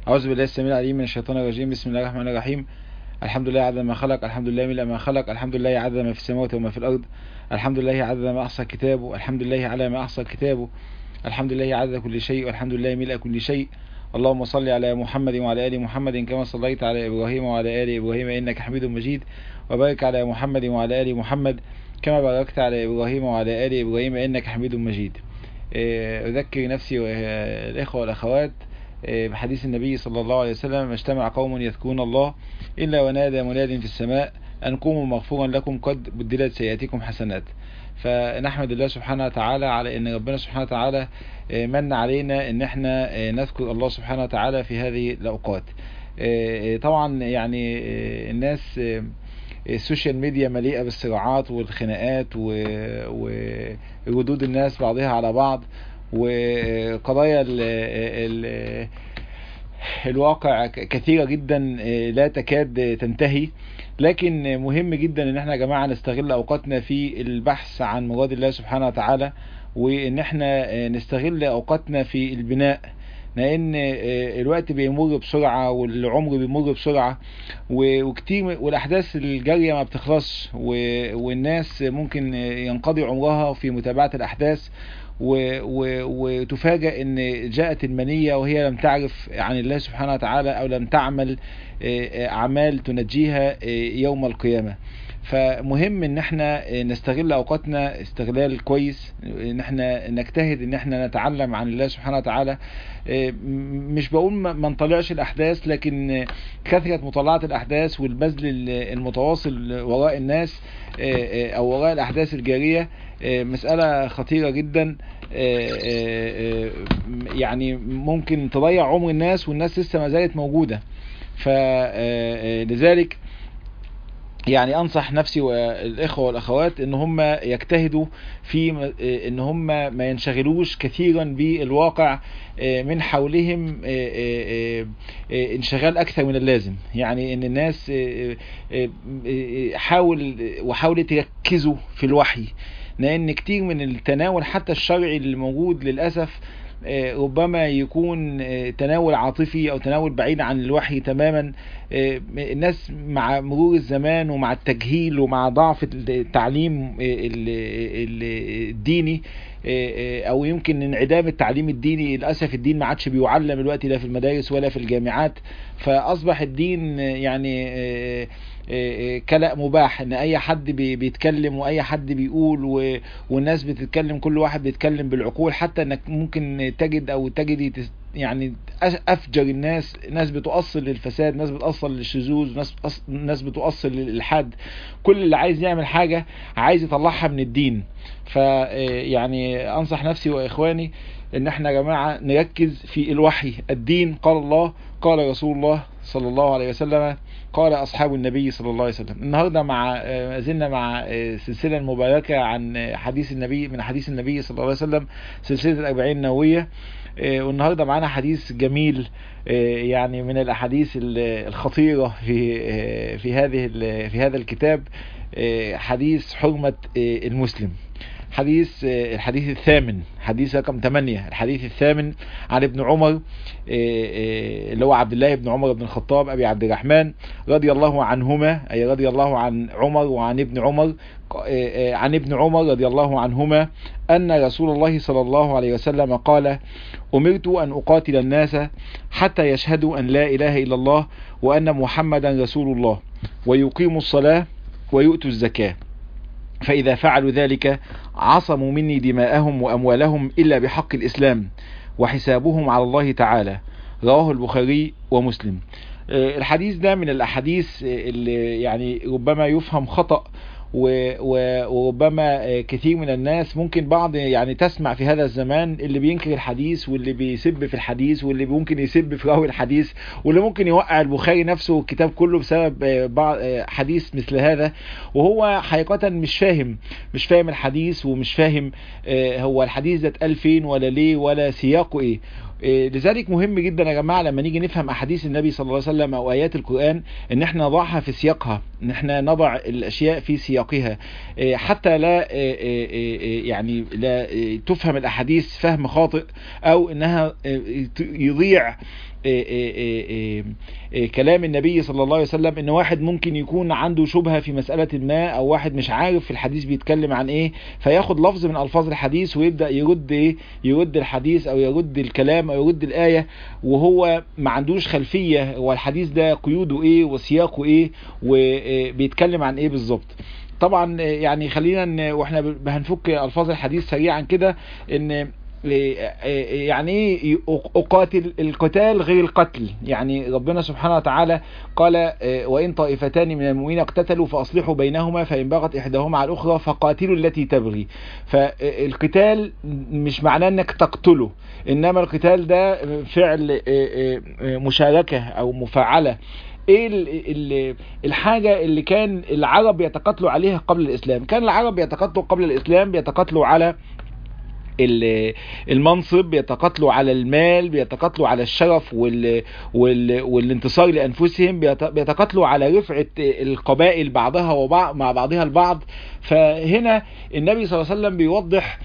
أعوذ بالله السميع العليم من الشيطان الرجيم بسم الله الرحمن الرحيم الحمد لله عدد ما خلق الحمد لله ملء ما خلق الحمد لله عدد ما في السماوات وما في الأرض الحمد لله عدد ما أحصى كتابه الحمد لله على ما أحصى كتابه الحمد لله عدد كل شيء والحمد لله ملء كل شيء اللهم صل على محمد وعلى آل محمد كما صليت على إبراهيم وعلى آل إبراهيم إنك حميد مجيد وبارك على محمد وعلى آل محمد كما باركت على إبراهيم وعلى آل إبراهيم إنك حميد مجيد أذكر نفسي والإخوة والأخوات بحديث النبي صلى الله عليه وسلم ما اجتمع قوم يذكرون الله إلا ونادى مناد في السماء أن قوموا مغفورا لكم قد بدلت سيئاتكم حسنات فنحمد الله سبحانه وتعالى على ان ربنا سبحانه وتعالى من علينا ان احنا نذكر الله سبحانه وتعالى في هذه الاوقات طبعا يعني الناس السوشيال ميديا مليئة بالصراعات والخناقات وردود الناس بعضها على بعض وقضايا ال ال الواقع كثيرة جدا لا تكاد تنتهي لكن مهم جدا ان احنا يا جماعة نستغل اوقاتنا في البحث عن مراد الله سبحانه وتعالى وان احنا نستغل اوقاتنا في البناء لان الوقت بيمر بسرعة والعمر بيمر بسرعة وكتير والاحداث الجارية ما بتخلصش والناس ممكن ينقضي عمرها في متابعة الاحداث وتفاجأ ان جاءت المنية وهي لم تعرف عن الله سبحانه وتعالى او لم تعمل اعمال تنجيها يوم القيامة فمهم ان احنا نستغل اوقاتنا استغلال كويس ان احنا نجتهد ان احنا نتعلم عن الله سبحانه وتعالى مش بقول ما نطلعش الاحداث لكن كثرة مطالعة الاحداث والبذل المتواصل وراء الناس او وراء الاحداث الجارية مسألة خطيرة جدا يعني ممكن تضيع عمر الناس والناس لسه ما زالت موجودة فلذلك يعني انصح نفسي والاخوه والاخوات ان هم يجتهدوا في ان هم ما ينشغلوش كثيرا بالواقع من حولهم انشغال اكثر من اللازم يعني ان الناس حاول وحاولوا تركزوا في الوحي لان كتير من التناول حتى الشرعي اللي موجود للاسف ربما يكون تناول عاطفي او تناول بعيد عن الوحي تماما الناس مع مرور الزمان ومع التجهيل ومع ضعف التعليم الديني او يمكن انعدام التعليم الديني للاسف الدين ما عادش بيعلم الوقت لا في المدارس ولا في الجامعات فاصبح الدين يعني كلأ مباح ان اي حد بيتكلم واي حد بيقول والناس بتتكلم كل واحد بيتكلم بالعقول حتى انك ممكن تجد او تجدي يعني افجر الناس ناس بتؤصل للفساد ناس بتؤصل للشذوذ ناس ناس بتؤصل للالحاد كل اللي عايز يعمل حاجة عايز يطلعها من الدين فيعني انصح نفسي واخواني ان احنا يا جماعة نركز في الوحي الدين قال الله قال رسول الله صلى الله عليه وسلم قال أصحاب النبي صلى الله عليه وسلم النهاردة مع زلنا مع سلسلة المباركة عن حديث النبي من حديث النبي صلى الله عليه وسلم سلسلة الأربعين النووية والنهاردة معنا حديث جميل يعني من الأحاديث الخطيرة في في هذه في هذا الكتاب حديث حرمة المسلم حديث الحديث الثامن حديث رقم 8 الحديث الثامن عن ابن عمر اللي هو عبد الله بن عمر بن الخطاب ابي عبد الرحمن رضي الله عنهما اي رضي الله عن عمر وعن ابن عمر عن ابن عمر رضي الله عنهما ان رسول الله صلى الله عليه وسلم قال امرت ان اقاتل الناس حتى يشهدوا ان لا اله الا الله وان محمدا رسول الله ويقيموا الصلاه ويؤتوا الزكاه فإذا فعلوا ذلك عصموا مني دماءهم وأموالهم إلا بحق الإسلام وحسابهم على الله تعالى رواه البخاري ومسلم الحديث ده من الأحاديث اللي يعني ربما يفهم خطأ وربما كثير من الناس ممكن بعض يعني تسمع في هذا الزمان اللي بينكر الحديث واللي بيسب في الحديث واللي ممكن يسب في راوي الحديث واللي ممكن يوقع البخاري نفسه والكتاب كله بسبب بعض حديث مثل هذا وهو حقيقة مش فاهم مش فاهم الحديث ومش فاهم هو الحديث ده اتقال فين ولا ليه ولا سياقه ايه لذلك مهم جدا يا جماعة لما نيجي نفهم أحاديث النبي صلى الله عليه وسلم أو آيات القرآن إن احنا نضعها في سياقها إن احنا نضع الأشياء في سياقها حتى لا يعني لا تفهم الأحاديث فهم خاطئ أو إنها يضيع إيه إيه إيه إيه كلام النبي صلى الله عليه وسلم ان واحد ممكن يكون عنده شبهة في مسألة ما او واحد مش عارف الحديث بيتكلم عن ايه فياخد لفظ من الفاظ الحديث ويبدأ يرد ايه يرد الحديث او يرد الكلام او يرد الآية وهو ما عندوش خلفية والحديث ده قيوده ايه وسياقه ايه وبيتكلم عن ايه بالظبط طبعا يعني خلينا واحنا هنفك الفاظ الحديث سريعا كده ان يعني ايه اقاتل القتال غير القتل يعني ربنا سبحانه وتعالى قال وان طائفتان من المؤمنين اقتتلوا فاصلحوا بينهما فان بغت احداهما على الاخرى فقاتلوا التي تبغي فالقتال مش معناه انك تقتله انما القتال ده فعل مشاركة او مفاعلة ايه الحاجة اللي كان العرب يتقاتلوا عليها قبل الاسلام كان العرب يتقاتلوا قبل الاسلام بيتقاتلوا على المنصب بيتقاتلوا على المال بيتقاتلوا على الشرف وال وال والانتصار لانفسهم بيتقاتلوا على رفعه القبائل بعضها وبعض مع بعضها البعض فهنا النبي صلى الله عليه وسلم بيوضح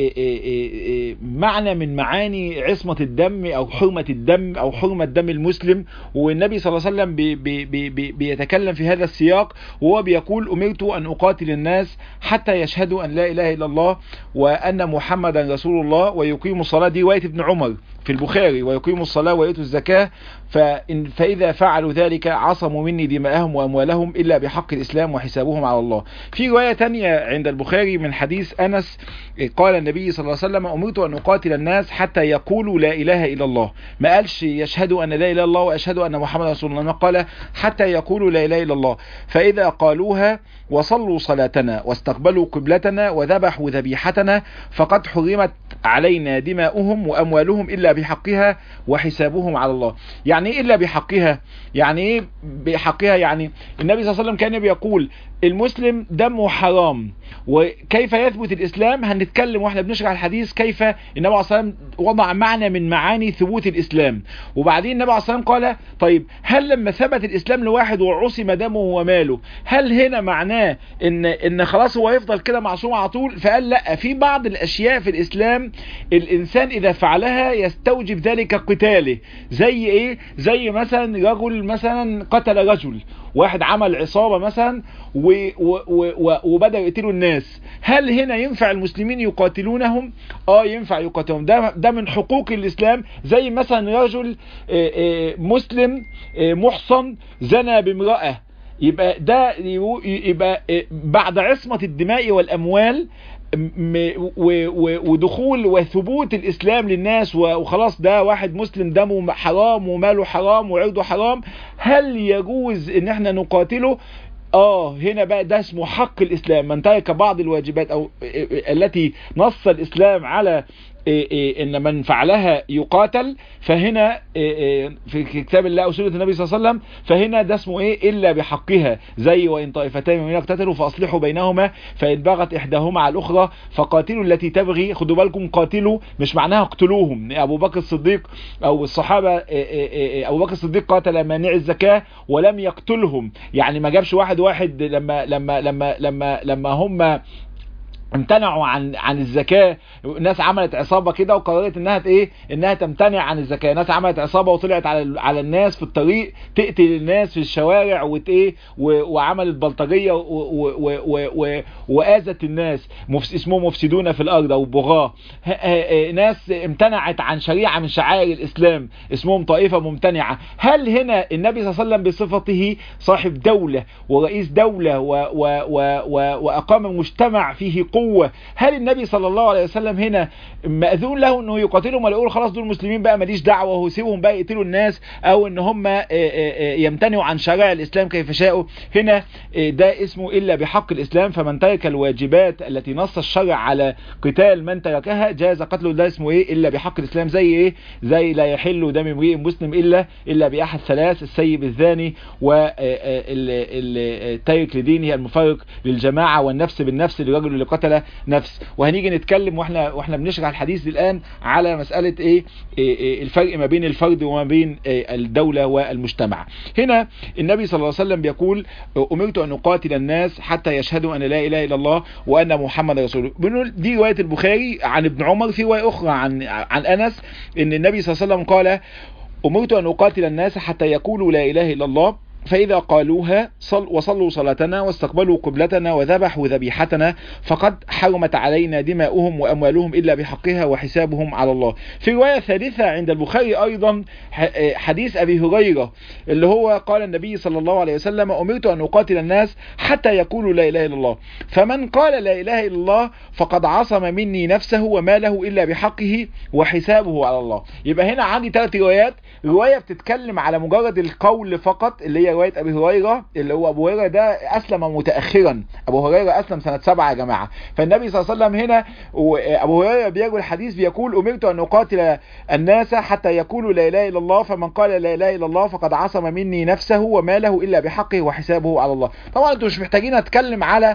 معنى من معاني عصمة الدم او حرمة الدم او حرمة دم المسلم والنبي صلى الله عليه وسلم بي بي بي بيتكلم في هذا السياق وهو بيقول امرت ان اقاتل الناس حتى يشهدوا ان لا اله الا الله وان محمدا رسول الله ويقيموا الصلاة دي رواية ابن عمر في البخاري ويقيموا الصلاة ويؤتوا الزكاة فإن فإذا فعلوا ذلك عصموا مني دماءهم وأموالهم إلا بحق الإسلام وحسابهم على الله في رواية تانية عند البخاري من حديث أنس قال النبي صلى الله عليه وسلم أمرت أن أقاتل الناس حتى يقولوا لا إله إلا الله ما قالش يشهدوا أن لا إله إلا الله وأشهدوا أن محمد رسول الله ما قال حتى يقولوا لا إله إلا الله فإذا قالوها وصلوا صلاتنا واستقبلوا قبلتنا وذبحوا ذبيحتنا فقد حرمت علينا دماؤهم وأموالهم إلا بحقها وحسابهم على الله يعني ايه إلا بحقها يعني ايه بحقها يعني النبي صلى الله عليه وسلم كان بيقول المسلم دمه حرام وكيف يثبت الإسلام هنتكلم واحنا بنشرح الحديث كيف النبي عليه الصلاة والسلام وضع معنى من معاني ثبوت الإسلام وبعدين النبي عليه الصلاة والسلام قال طيب هل لما ثبت الإسلام لواحد وعصم دمه وماله هل هنا معناه ان ان خلاص هو يفضل كده معصوم على طول فقال لا في بعض الأشياء في الإسلام الإنسان إذا فعلها يستوجب ذلك قتاله زي ايه زي مثلا رجل مثلا قتل رجل واحد عمل عصابة مثلا و و و وبدأ يقتلوا الناس هل هنا ينفع المسلمين يقاتلونهم اه ينفع يقاتلونهم ده, ده من حقوق الاسلام زي مثلا رجل مسلم محصن زنى بامرأة يبقى ده يبقى بعد عصمة الدماء والاموال ودخول وثبوت الاسلام للناس وخلاص ده واحد مسلم دمه حرام وماله حرام وعرضه حرام هل يجوز ان احنا نقاتله اه هنا بقى ده اسمه حق الاسلام من ترك بعض الواجبات او التي نص الاسلام على ان من فعلها يقاتل فهنا في كتاب الله وسنة النبي صلى الله عليه وسلم فهنا ده اسمه ايه الا بحقها زي وان طائفتان من اقتتلوا فاصلحوا بينهما فان بغت احداهما على الاخرى فقاتلوا التي تبغي خدوا بالكم قاتلوا مش معناها اقتلوهم ابو بكر الصديق او الصحابة ابو بكر الصديق قاتل مانع الزكاة ولم يقتلهم يعني ما جابش واحد واحد لما لما لما لما لما هم امتنعوا عن عن الزكاه ناس عملت عصابه كده وقررت انها ايه انها تمتنع عن الزكاه ناس عملت عصابه وطلعت على على الناس في الطريق تقتل الناس في الشوارع وت ايه وعملت بلطجيه واذت الناس اسمهم مفسدون في الارض او بغاه ناس امتنعت عن شريعه من شعائر الاسلام اسمهم طائفه ممتنعه هل هنا النبي صلى الله عليه وسلم بصفته صاحب دوله ورئيس دوله و و و و واقام مجتمع فيه قوه قوة هل النبي صلى الله عليه وسلم هنا مأذون له انه يقاتلهم ولا يقول خلاص دول مسلمين بقى ماليش دعوة وسيبهم بقى يقتلوا الناس او ان هم يمتنعوا عن شرائع الاسلام كيف شاءوا هنا ده اسمه الا بحق الاسلام فمن ترك الواجبات التي نص الشرع على قتال من تركها جاز قتله ده اسمه ايه الا بحق الاسلام زي ايه زي لا يحل دم امرئ مسلم الا الا باحد ثلاث السيب الزاني والتارك لدينه المفرق للجماعة والنفس بالنفس للرجل اللي قتل نفس وهنيجي نتكلم واحنا واحنا بنشرح الحديث الان على مسألة ايه, إيه, إيه الفرق ما بين الفرد وما بين إيه الدولة والمجتمع هنا النبي صلى الله عليه وسلم بيقول امرت ان اقاتل الناس حتى يشهدوا ان لا اله الا الله وان محمد رسول الله بنقول دي رواية البخاري عن ابن عمر في رواية اخرى عن عن انس ان النبي صلى الله عليه وسلم قال أمرت أن أقاتل الناس حتى يقولوا لا إله إلا الله فإذا قالوها صل وصلوا صلاتنا واستقبلوا قبلتنا وذبحوا ذبيحتنا فقد حرمت علينا دماؤهم وأموالهم إلا بحقها وحسابهم على الله في رواية ثالثة عند البخاري أيضا حديث أبي هريرة اللي هو قال النبي صلى الله عليه وسلم أمرت أن أقاتل الناس حتى يقولوا لا إله إلا الله فمن قال لا إله إلا الله فقد عصم مني نفسه وماله إلا بحقه وحسابه على الله يبقى هنا عندي ثلاث روايات رواية بتتكلم على مجرد القول فقط اللي هي رواية ابي هريرة اللي هو ابو هريرة ده اسلم متأخرا ابو هريرة اسلم سنة سبعة يا جماعة فالنبي صلى الله عليه وسلم هنا ابو هريرة بيروي الحديث بيقول امرت ان اقاتل الناس حتى يقولوا لا اله الا الله فمن قال لا اله الا الله فقد عصم مني نفسه وماله الا بحقه وحسابه على الله طبعا انتوا مش محتاجين اتكلم على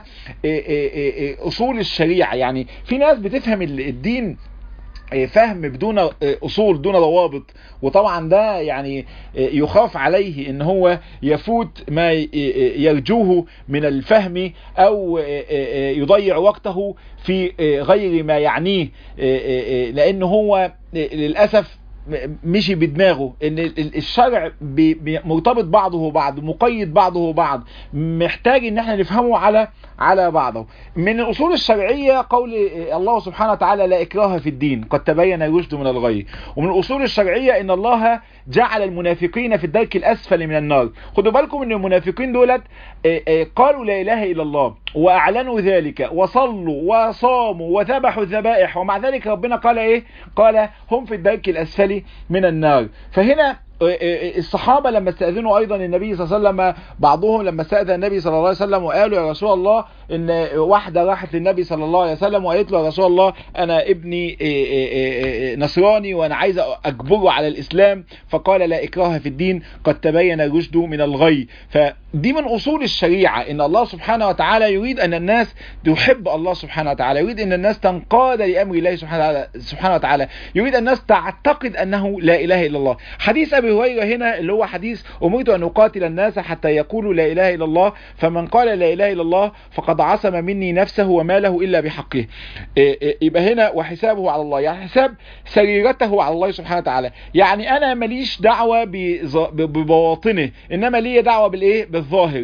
اصول الشريعة يعني في ناس بتفهم الدين فهم بدون اصول دون ضوابط وطبعا ده يعني يخاف عليه ان هو يفوت ما يرجوه من الفهم او يضيع وقته في غير ما يعنيه لان هو للاسف مشي بدماغه ان الشرع مرتبط بعضه بعض مقيد بعضه بعض محتاج ان احنا نفهمه على على بعضه من الاصول الشرعيه قول الله سبحانه وتعالى لا اكراه في الدين قد تبين الرشد من الغي ومن الاصول الشرعيه ان الله جعل المنافقين في الدرك الاسفل من النار خدوا بالكم ان المنافقين دولت قالوا لا اله الا الله واعلنوا ذلك وصلوا وصاموا وذبحوا الذبائح ومع ذلك ربنا قال ايه قال هم في الدرك الاسفل من النار فهنا الصحابة لما استأذنوا أيضا النبي صلى الله عليه وسلم بعضهم لما استأذن النبي صلى الله عليه وسلم وقالوا يا رسول الله إن واحدة راحت للنبي صلى الله عليه وسلم وقالت له يا رسول الله أنا ابني نصراني وأنا عايز أجبره على الإسلام فقال لا إكراه في الدين قد تبين الرشد من الغي فدي من أصول الشريعة إن الله سبحانه وتعالى يريد أن الناس تحب الله سبحانه وتعالى يريد أن الناس تنقاد لأمر الله سبحانه وتعالى يريد أن الناس تعتقد أنه لا إله إلا الله حديث أبي هريرة هنا اللي هو حديث أمرت أن أقاتل الناس حتى يقولوا لا إله إلا الله فمن قال لا إله إلا الله فقد عصم مني نفسه وماله إلا بحقه يبقى هنا وحسابه على الله يعني حساب سريرته على الله سبحانه وتعالى يعني أنا ماليش دعوة ببواطنه إنما لي دعوة بالإيه بالظاهر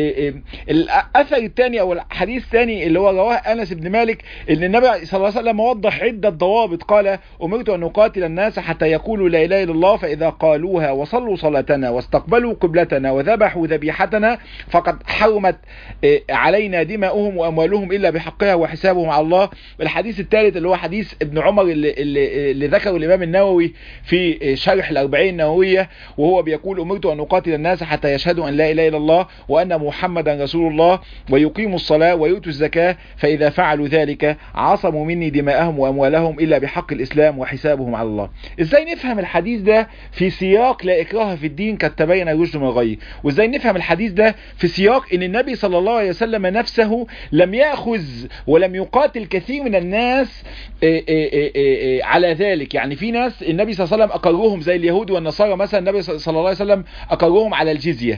الأثر الثاني أو الحديث الثاني اللي هو رواه أنس بن مالك إن النبي صلى الله عليه وسلم وضح عدة ضوابط قال أمرت أن أقاتل الناس حتى يقولوا لا إله إلا الله فإذا قالوها وصلوا صلاتنا واستقبلوا قبلتنا وذبحوا ذبيحتنا فقد حرمت علينا دماؤهم وأموالهم إلا بحقها وحسابهم على الله الحديث الثالث اللي هو حديث ابن عمر اللي, اللي, اللي ذكره الإمام النووي في شرح الأربعين النووية وهو بيقول أمرت أن أقاتل الناس حتى يشهدوا أن لا إله إلا الله وأن محمدا رسول الله ويقيموا الصلاة ويؤتوا الزكاة فإذا فعلوا ذلك عصموا مني دماءهم وأموالهم إلا بحق الإسلام وحسابهم على الله إزاي نفهم الحديث ده في سياق لا إكراه في الدين قد تبين الرشد من الغي وإزاي نفهم الحديث ده في سياق إن النبي صلى الله عليه وسلم نفسه لم يأخذ ولم يقاتل كثير من الناس إيه إيه إيه على ذلك يعني في ناس النبي صلى الله عليه وسلم أقرهم زي اليهود والنصارى مثلا النبي صلى الله عليه وسلم أقرهم على الجزية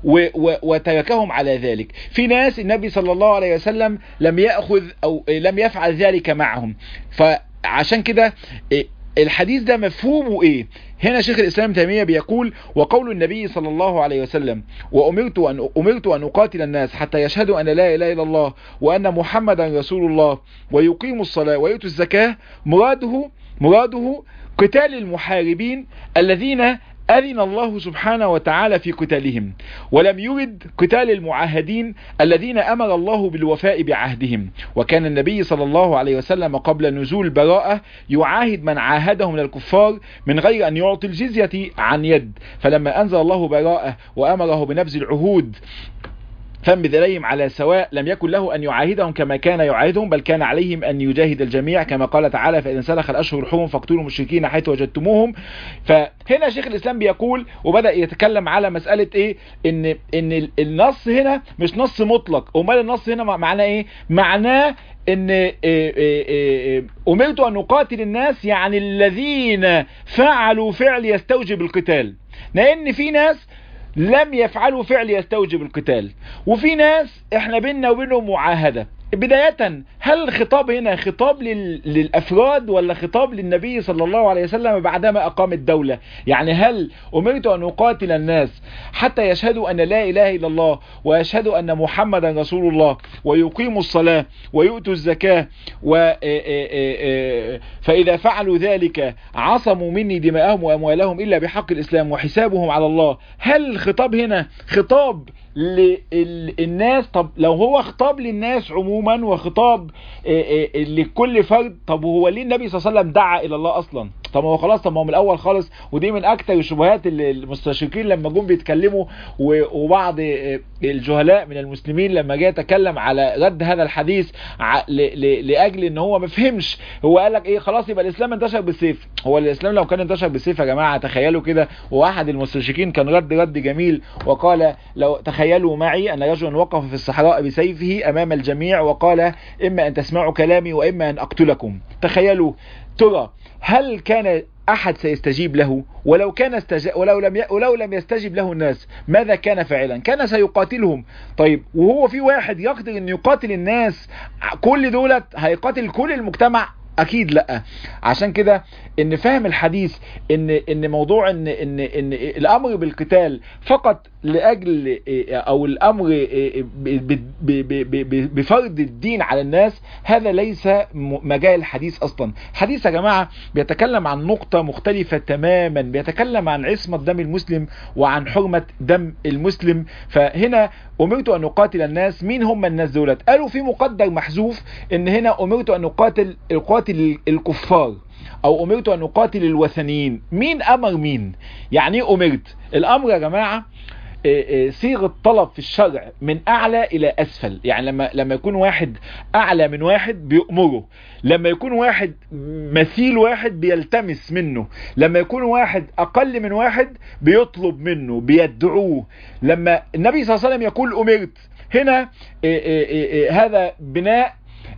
وتركهم على ذلك في ناس النبي صلى الله عليه وسلم لم يأخذ أو لم يفعل ذلك معهم فعشان كده الحديث ده مفهومه ايه هنا شيخ الاسلام تيميه بيقول وقول النبي صلى الله عليه وسلم وامرت ان امرت ان اقاتل الناس حتى يشهدوا ان لا اله الا الله وان محمدا رسول الله ويقيموا الصلاه ويؤتوا الزكاه مراده مراده قتال المحاربين الذين أذن الله سبحانه وتعالى في قتالهم ولم يرد قتال المعاهدين الذين أمر الله بالوفاء بعهدهم وكان النبي صلى الله عليه وسلم قبل نزول براءة يعاهد من عاهده من الكفار من غير أن يعطي الجزية عن يد فلما أنزل الله براءة وأمره بنبذ العهود فانبذليهم على سواء لم يكن له أن يعاهدهم كما كان يعاهدهم بل كان عليهم أن يجاهد الجميع كما قال تعالى فإذا سلخ الأشهر الحرم فاقتلوا المشركين حيث وجدتموهم فهنا شيخ الإسلام بيقول وبدأ يتكلم على مسألة إيه إن, إن النص هنا مش نص مطلق أمال النص هنا معناه إيه معناه ان امرت ان اقاتل الناس يعني الذين فعلوا فعل يستوجب القتال لان في ناس لم يفعلوا فعل يستوجب القتال وفي ناس احنا بيننا وبينهم معاهدة بداية هل الخطاب هنا خطاب لل... للافراد ولا خطاب للنبي صلى الله عليه وسلم بعدما اقام الدولة يعني هل امرت ان اقاتل الناس حتى يشهدوا ان لا اله الا الله ويشهدوا ان محمدا رسول الله ويقيموا الصلاة ويؤتوا الزكاة و... فاذا فعلوا ذلك عصموا مني دماءهم واموالهم الا بحق الاسلام وحسابهم على الله هل الخطاب هنا خطاب للناس طب لو هو خطاب للناس عموما وخطاب لكل فرد طب هو ليه النبي صلى الله عليه وسلم دعا الى الله اصلا طب هو خلاص طب هو من الاول خالص ودي من اكتر الشبهات اللي المستشرقين لما جم بيتكلموا وبعض الجهلاء من المسلمين لما جه يتكلم على رد هذا الحديث لاجل ان هو ما فهمش هو قال لك ايه خلاص يبقى الاسلام انتشر بالسيف هو الاسلام لو كان انتشر بالسيف يا جماعه تخيلوا كده واحد المستشرقين كان رد رد جميل وقال لو تخيلوا معي ان رجلا وقف في الصحراء بسيفه امام الجميع وقال اما ان تسمعوا كلامي واما ان اقتلكم تخيلوا ترى هل كان احد سيستجيب له ولو كان استج... ولو لم ي... ولو لم يستجب له الناس ماذا كان فاعلا كان سيقاتلهم طيب وهو في واحد يقدر ان يقاتل الناس كل دولت هيقاتل كل المجتمع اكيد لا عشان كده ان فهم الحديث ان ان موضوع ان ان ان الامر بالقتال فقط لاجل او الامر بفرض الدين على الناس هذا ليس مجال الحديث اصلا حديث يا جماعه بيتكلم عن نقطه مختلفه تماما بيتكلم عن عصمه دم المسلم وعن حرمه دم المسلم فهنا امرت ان اقاتل الناس مين هم الناس دولت قالوا في مقدر محذوف ان هنا امرت ان اقاتل اقاتل الكفار او امرت ان اقاتل الوثنيين مين امر مين يعني ايه امرت الامر يا جماعه صيغه طلب في الشرع من اعلى الى اسفل يعني لما لما يكون واحد اعلى من واحد بيأمره لما يكون واحد مثيل واحد بيلتمس منه لما يكون واحد اقل من واحد بيطلب منه بيدعوه لما النبي صلى الله عليه وسلم يقول امرت هنا هذا بناء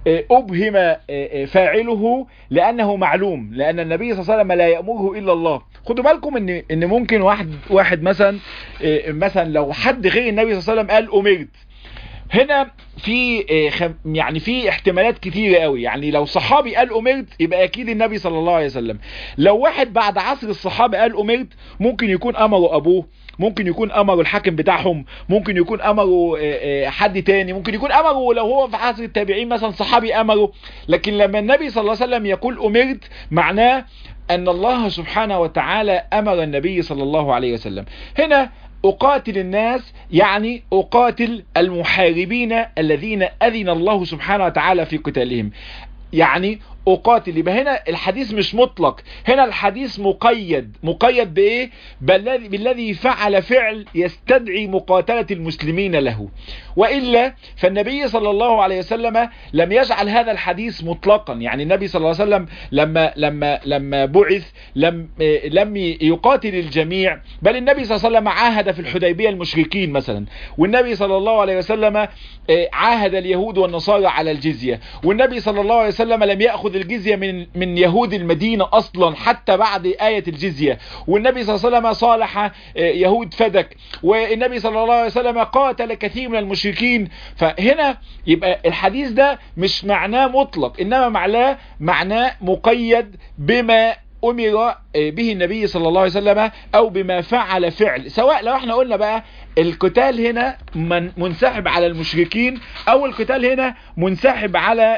أبهم فاعله لأنه معلوم لأن النبي صلى الله عليه وسلم لا يأمره إلا الله خدوا بالكم إن إن ممكن واحد واحد مثلا مثلا لو حد غير النبي صلى الله عليه وسلم قال أمرت هنا في يعني في احتمالات كتيرة قوي يعني لو صحابي قال امرت يبقى اكيد النبي صلى الله عليه وسلم لو واحد بعد عصر الصحابة قال امرت ممكن يكون امره ابوه ممكن يكون امره الحاكم بتاعهم ممكن يكون امره حد تاني ممكن يكون امره لو هو في عصر التابعين مثلا صحابي امره لكن لما النبي صلى الله عليه وسلم يقول امرت معناه ان الله سبحانه وتعالى امر النبي صلى الله عليه وسلم هنا أقاتل الناس يعني أقاتل المحاربين الذين أذن الله سبحانه وتعالى في قتالهم يعني أقاتل يبقى هنا الحديث مش مطلق هنا الحديث مقيد مقيد بإيه بالذي, بالذي فعل فعل يستدعي مقاتلة المسلمين له وإلا فالنبي صلى الله عليه وسلم لم يجعل هذا الحديث مطلقا يعني النبي صلى الله عليه وسلم لما لما لما بعث لم لم يقاتل الجميع بل النبي صلى الله عليه وسلم عاهد في الحديبية المشركين مثلا والنبي صلى الله عليه وسلم عاهد اليهود والنصارى على الجزية والنبي صلى الله عليه وسلم لم يأخذ الجزية من من يهود المدينة أصلا حتى بعد آية الجزية والنبي صلى الله عليه وسلم صالح يهود فدك والنبي صلى الله عليه وسلم قاتل كثير من المشركين فهنا يبقى الحديث ده مش معناه مطلق إنما معناه معناه مقيد بما أمر به النبي صلى الله عليه وسلم أو بما فعل فعل سواء لو احنا قلنا بقى القتال هنا من منسحب على المشركين أو القتال هنا منسحب على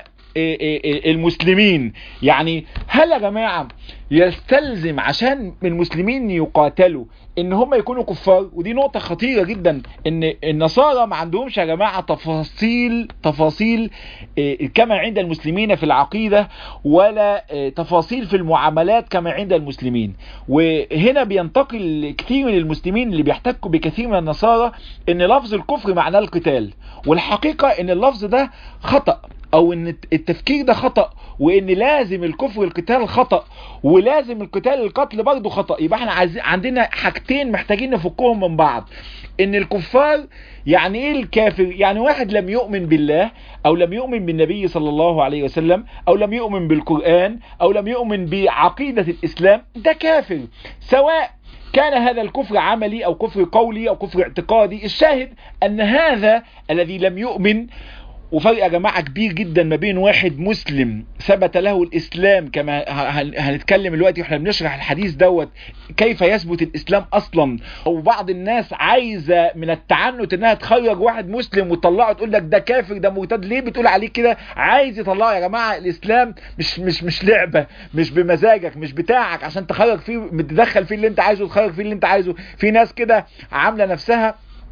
المسلمين يعني هل يا جماعة يستلزم عشان المسلمين يقاتلوا ان هم يكونوا كفار ودي نقطة خطيرة جدا ان النصارى ما عندهمش يا جماعة تفاصيل تفاصيل كما عند المسلمين في العقيدة ولا تفاصيل في المعاملات كما عند المسلمين وهنا بينتقل كثير من المسلمين اللي بيحتكوا بكثير من النصارى ان لفظ الكفر معناه القتال والحقيقة ان اللفظ ده خطأ او ان التفكير ده خطأ وان لازم الكفر القتال خطأ ولازم القتال القتل برضه خطأ يبقى احنا عايزين عندنا حاجتين محتاجين نفكهم من بعض ان الكفار يعني ايه الكافر يعني واحد لم يؤمن بالله او لم يؤمن بالنبي صلى الله عليه وسلم او لم يؤمن بالقرآن او لم يؤمن بعقيدة الاسلام ده كافر سواء كان هذا الكفر عملي او كفر قولي او كفر اعتقادي الشاهد ان هذا الذي لم يؤمن وفرق يا جماعة كبير جدا ما بين واحد مسلم ثبت له الإسلام كما هنتكلم دلوقتي واحنا بنشرح الحديث دوت كيف يثبت الإسلام أصلا وبعض الناس عايزة من التعنت إنها تخرج واحد مسلم وتطلعه تقول لك ده كافر ده مرتد ليه بتقول عليه كده عايز يطلعه يا جماعة الإسلام مش مش مش لعبة مش بمزاجك مش بتاعك عشان تخرج فيه تدخل فيه اللي انت عايزه تخرج فيه اللي انت عايزه في ناس كده عاملة نفسها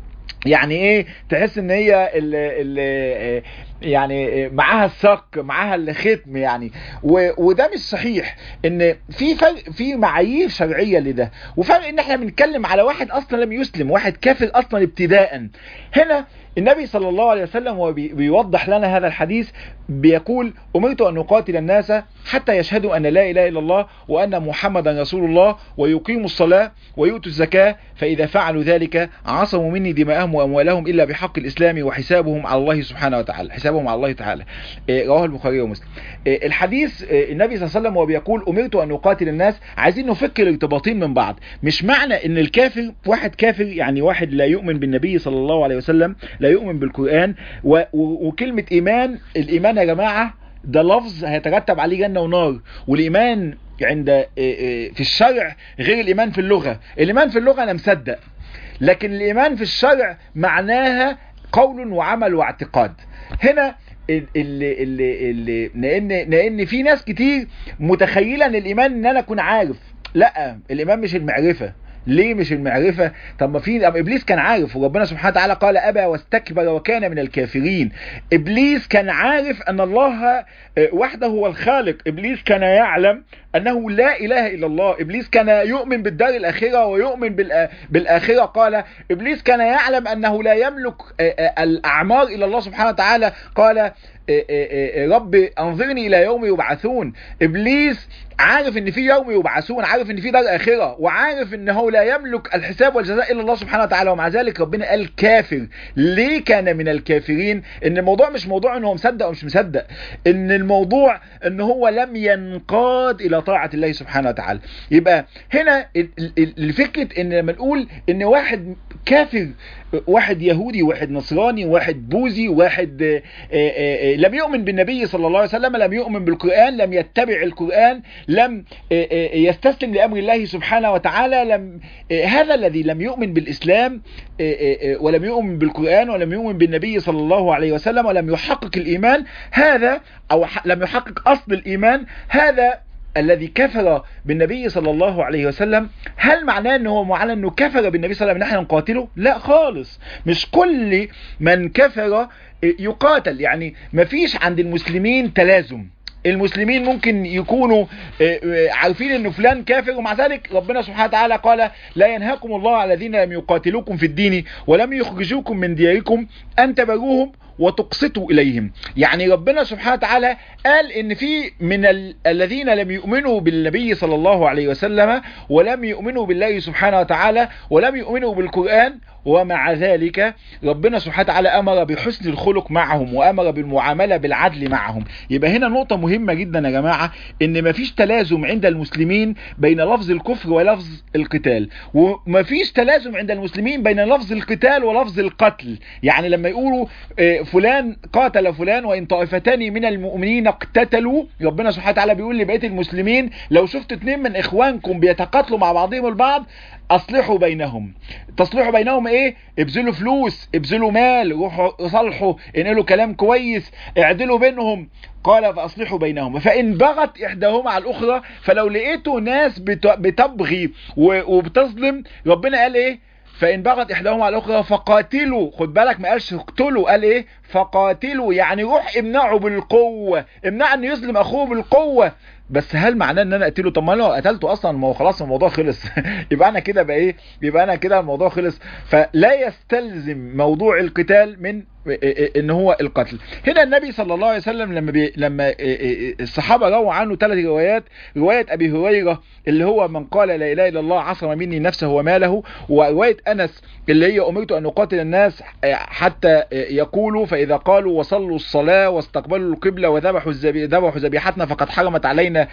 يعني ايه تحس ان هي ال ال يعني معاها الصك معاها الختم يعني وده مش صحيح ان في فرق في معايير شرعيه لده وفرق ان احنا بنتكلم على واحد اصلا لم يسلم واحد كافر اصلا ابتداء هنا النبي صلى الله عليه وسلم وهو بيوضح لنا هذا الحديث بيقول أمرت أن أقاتل الناس حتى يشهدوا أن لا إله إلا الله وأن محمدا رسول الله ويقيموا الصلاة ويؤتوا الزكاة فإذا فعلوا ذلك عصموا مني دماءهم وأموالهم إلا بحق الإسلام وحسابهم على الله سبحانه وتعالى حسابهم على الله تعالى رواه البخاري ومسلم الحديث النبي صلى الله عليه وسلم وهو بيقول أمرت أن أقاتل الناس عايزين نفك الارتباطين من بعض مش معنى أن الكافر واحد كافر يعني واحد لا يؤمن بالنبي صلى الله عليه وسلم لا يؤمن بالقرآن و... و... وكلمة إيمان الإيمان يا جماعة ده لفظ هيترتب عليه جنة ونار والإيمان عند في الشرع غير الإيمان في اللغة الإيمان في اللغة أنا مصدق لكن الإيمان في الشرع معناها قول وعمل واعتقاد هنا اللي اللي اللي لان لان في ناس كتير متخيله ان الايمان ان انا اكون عارف لا الايمان مش المعرفه ليه مش المعرفة طب ما في ابليس كان عارف وربنا سبحانه وتعالى قال ابى واستكبر وكان من الكافرين ابليس كان عارف ان الله وحده هو الخالق ابليس كان يعلم انه لا اله الا الله ابليس كان يؤمن بالدار الاخره ويؤمن بالاخره قال ابليس كان يعلم انه لا يملك الاعمار الى الله سبحانه وتعالى قال رب انظرني الى يوم يبعثون ابليس عارف ان في يوم يبعثون عارف ان في دار اخره وعارف ان هو لا يملك الحساب والجزاء الا الله سبحانه وتعالى ومع ذلك ربنا قال كافر ليه كان من الكافرين ان الموضوع مش موضوع ان هو مصدق او مش مصدق ان الموضوع ان هو لم ينقاد الى طاعه الله سبحانه وتعالى يبقى هنا الفكره ان لما نقول ان واحد كافر واحد يهودي واحد نصراني واحد بوذي واحد لم يؤمن بالنبي صلى الله عليه وسلم لم يؤمن بالقرآن لم يتبع القرآن لم يستسلم لأمر الله سبحانه وتعالى لم هذا الذي لم يؤمن بالإسلام ولم يؤمن بالقرآن ولم يؤمن بالنبي صلى الله عليه وسلم ولم يحقق الإيمان هذا أو لم يحقق أصل الإيمان هذا الذي كفر بالنبي صلى الله عليه وسلم هل معناه انه هو معنى انه كفر بالنبي صلى الله عليه وسلم نحن نقاتله لا خالص مش كل من كفر يقاتل يعني مفيش عند المسلمين تلازم المسلمين ممكن يكونوا عارفين ان فلان كافر ومع ذلك ربنا سبحانه وتعالى قال لا ينهاكم الله على الذين لم يقاتلوكم في الدين ولم يخرجوكم من دياركم ان تبروهم وتقسطوا اليهم يعني ربنا سبحانه وتعالى قال ان في من ال الذين لم يؤمنوا بالنبي صلى الله عليه وسلم ولم يؤمنوا بالله سبحانه وتعالى ولم يؤمنوا بالقرآن ومع ذلك ربنا سبحانه وتعالى امر بحسن الخلق معهم وامر بالمعاملة بالعدل معهم يبقى هنا نقطة مهمة جدا يا جماعة ان مفيش تلازم عند المسلمين بين لفظ الكفر ولفظ القتال ومفيش تلازم عند المسلمين بين لفظ القتال ولفظ القتل يعني لما يقولوا فلان قاتل فلان وان طائفتان من المؤمنين اقتتلوا ربنا سبحانه وتعالى بيقول لبقيه المسلمين لو شفت اتنين من اخوانكم بيتقاتلوا مع بعضهم البعض اصلحوا بينهم تصلحوا بينهم ايه ابذلوا فلوس ابذلوا مال روحوا صلحوا انقلوا كلام كويس اعدلوا بينهم قال فاصلحوا بينهم فان بغت احداهما على الاخرى فلو لقيتوا ناس بتبغي وبتظلم ربنا قال ايه فإن بغت إحداهما على الأخرى فقاتلوا خد بالك ما قالش اقتلوا قال إيه فقاتلوا يعني روح امنعه بالقوة امنع أن يظلم أخوه بالقوة بس هل معناه ان انا اقتله طب ما انا لو قتلته اصلا ما هو خلاص الموضوع خلص يبقى انا كده بقى ايه يبقى انا كده الموضوع خلص فلا يستلزم موضوع القتال من ان هو القتل هنا النبي صلى الله عليه وسلم لما بي لما الصحابه رووا عنه ثلاث روايات روايه ابي هريره اللي هو من قال لا اله الا الله عصم مني نفسه وماله وروايه انس اللي هي امرت ان اقاتل الناس حتى يقولوا فاذا قالوا وصلوا الصلاه واستقبلوا القبله وذبحوا ذبحوا ذبيحتنا فقد حرمت علينا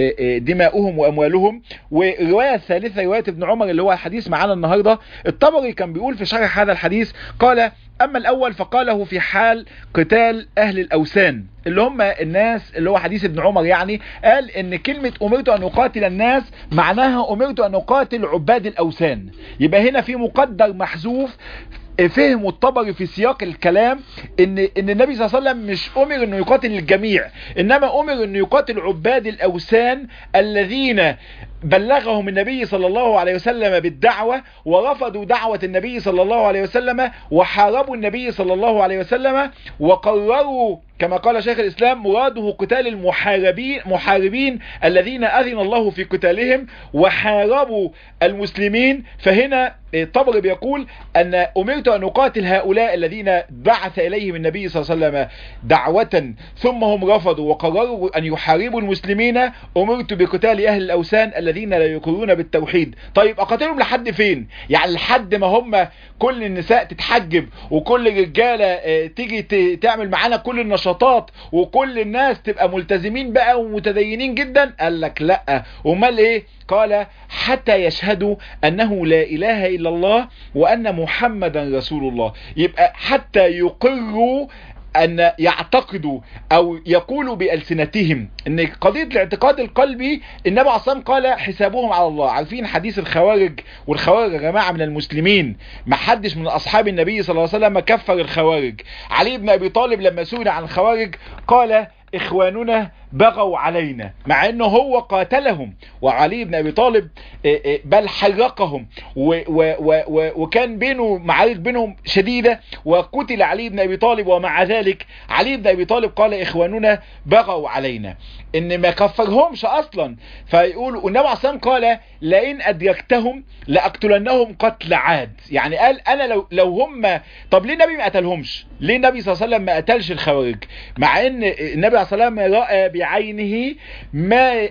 دماؤهم واموالهم والروايه الثالثه روايه ابن عمر اللي هو الحديث معانا النهارده الطبري كان بيقول في شرح هذا الحديث قال اما الاول فقال قاله في حال قتال اهل الاوثان اللي هم الناس اللي هو حديث ابن عمر يعني قال ان كلمة امرت ان اقاتل الناس معناها امرت ان اقاتل عباد الاوثان يبقى هنا في مقدر محذوف فهم الطبري في سياق الكلام ان ان النبي صلى الله عليه وسلم مش امر انه يقاتل الجميع انما امر انه يقاتل عباد الاوثان الذين بلغهم النبي صلى الله عليه وسلم بالدعوة ورفضوا دعوة النبي صلى الله عليه وسلم وحاربوا النبي صلى الله عليه وسلم وقرروا كما قال شيخ الإسلام مراده قتال المحاربين محاربين الذين أذن الله في قتالهم وحاربوا المسلمين فهنا الطبري بيقول أن أمرت أن أقاتل هؤلاء الذين بعث إليهم النبي صلى الله عليه وسلم دعوة ثم هم رفضوا وقرروا أن يحاربوا المسلمين أمرت بقتال أهل الأوثان الذين لا يقرون بالتوحيد طيب أقاتلهم لحد فين يعني لحد ما هم كل النساء تتحجب وكل الرجالة تيجي تعمل معانا كل النشاطات وكل الناس تبقى ملتزمين بقى ومتدينين جدا قال لك لا امال ايه قال حتى يشهدوا انه لا اله الا الله وان محمدا رسول الله يبقى حتى يقروا ان يعتقدوا او يقولوا بألسنتهم ان قضية الاعتقاد القلبي النبي عليه الصلاة قال حسابهم على الله عارفين حديث الخوارج والخوارج يا جماعة من المسلمين ما حدش من اصحاب النبي صلى الله عليه وسلم كفر الخوارج علي بن ابي طالب لما سئل عن الخوارج قال اخواننا بغوا علينا مع انه هو قاتلهم وعلي بن ابي طالب بل حرقهم و و و وكان بينه معارك بينهم شديدة وقتل علي بن ابي طالب ومع ذلك علي بن ابي طالب قال اخواننا بغوا علينا ان ما كفرهمش اصلا فيقول النبي عليه الصلاه قال لئن ادركتهم لاقتلنهم قتل عاد يعني قال انا لو لو هم طب ليه النبي ما قتلهمش ليه النبي صلى الله عليه وسلم ما قتلش الخوارج مع ان النبي عليه الصلاه والسلام راى بعينه ما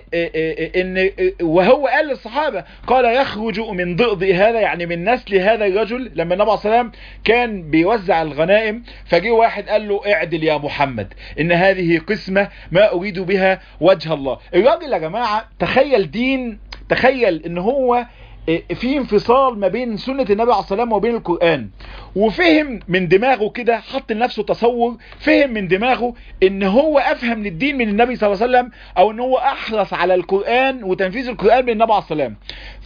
ان وهو قال للصحابه قال يخرج من ضئض هذا يعني من نسل هذا الرجل لما النبي عليه الصلاه والسلام كان بيوزع الغنائم فجه واحد قال له اعدل يا محمد ان هذه قسمه ما اريد بها وجه الله الراجل يا جماعه تخيل دين تخيل ان هو في انفصال ما بين سنة النبي عليه الصلاة والسلام وبين القرآن وفهم من دماغه كده حط لنفسه تصور فهم من دماغه ان هو افهم للدين من النبي صلى الله عليه وسلم او ان هو احرص على القرآن وتنفيذ القرآن من النبي عليه الصلاة والسلام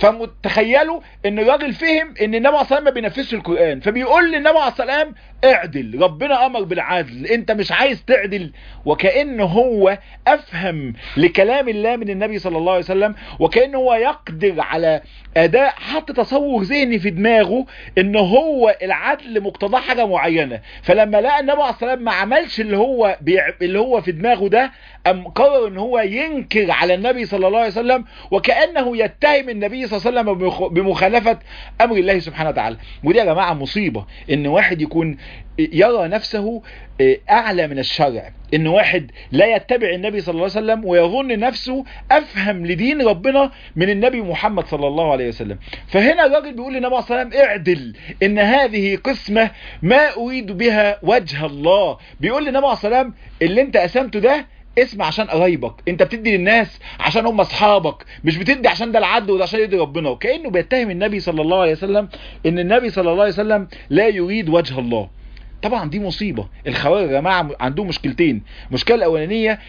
فمتخيلوا ان الراجل فهم ان النبي عليه الصلاة والسلام ما بينفذش القرآن فبيقول للنبي عليه الصلاة والسلام اعدل ربنا امر بالعدل انت مش عايز تعدل وكأنه هو افهم لكلام الله من النبي صلى الله عليه وسلم وكأنه هو يقدر على اداء حط تصور ذهني في دماغه ان هو العدل مقتضاه حاجه معينه فلما لقى النبي عليه الصلاه والسلام ما عملش اللي هو بيع... اللي هو في دماغه ده ام قرر ان هو ينكر على النبي صلى الله عليه وسلم وكانه يتهم النبي صلى الله عليه وسلم بمخالفه امر الله سبحانه وتعالى ودي يا جماعه مصيبه ان واحد يكون يرى نفسه اعلى من الشرع ان واحد لا يتبع النبي صلى الله عليه وسلم ويظن نفسه افهم لدين ربنا من النبي محمد صلى الله عليه وسلم فهنا الراجل بيقول للنبي صلى الله عليه وسلم اعدل ان هذه قسمة ما اريد بها وجه الله بيقول للنبي عليه الصلاه والسلام اللي انت قسمته ده اسمع عشان قرايبك انت بتدي للناس عشان هم اصحابك مش بتدي عشان ده العدل وده عشان يدي ربنا وكانه بيتهم النبي صلى الله عليه وسلم ان النبي صلى الله عليه وسلم لا يريد وجه الله طبعا دي مصيبة الخوارج يا جماعة عندهم مشكلتين المشكلة الاولانية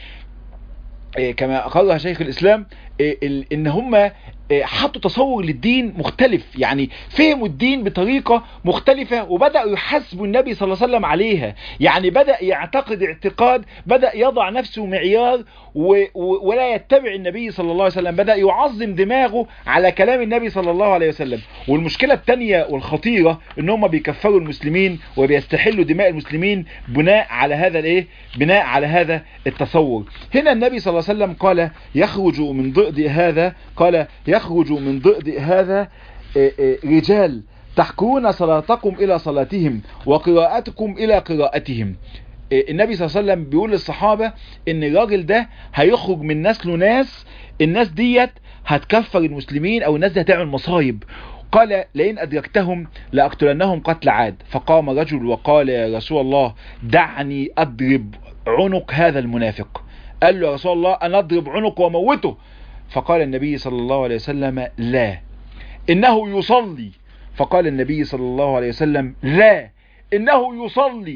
كما قالها شيخ الاسلام ان هم حطوا تصور للدين مختلف يعني فهموا الدين بطريقة مختلفة وبدأوا يحسبوا النبي صلى الله عليه وسلم عليها يعني بدأ يعتقد اعتقاد بدأ يضع نفسه معيار و و ولا يتبع النبي صلى الله عليه وسلم بدأ يعظم دماغه على كلام النبي صلى الله عليه وسلم والمشكلة الثانية والخطيرة ان هم بيكفروا المسلمين وبيستحلوا دماء المسلمين بناء على هذا الايه بناء على هذا التصور هنا النبي صلى الله عليه وسلم قال يخرج من ضئض هذا قال يخرج من ضئض هذا رجال تحكون صلاتكم إلى صلاتهم وقراءتكم إلى قراءتهم النبي صلى الله عليه وسلم بيقول للصحابة ان الراجل ده هيخرج من نسله ناس الناس ديت هتكفر المسلمين او الناس دي هتعمل مصايب قال لئن أدركتهم لأقتلنهم قتل عاد فقام رجل وقال يا رسول الله دعني أضرب عنق هذا المنافق قال له يا رسول الله أنا أضرب عنقه وموته فقال النبي صلى الله عليه وسلم لا إنه يصلي فقال النبي صلى الله عليه وسلم لا إنه يصلي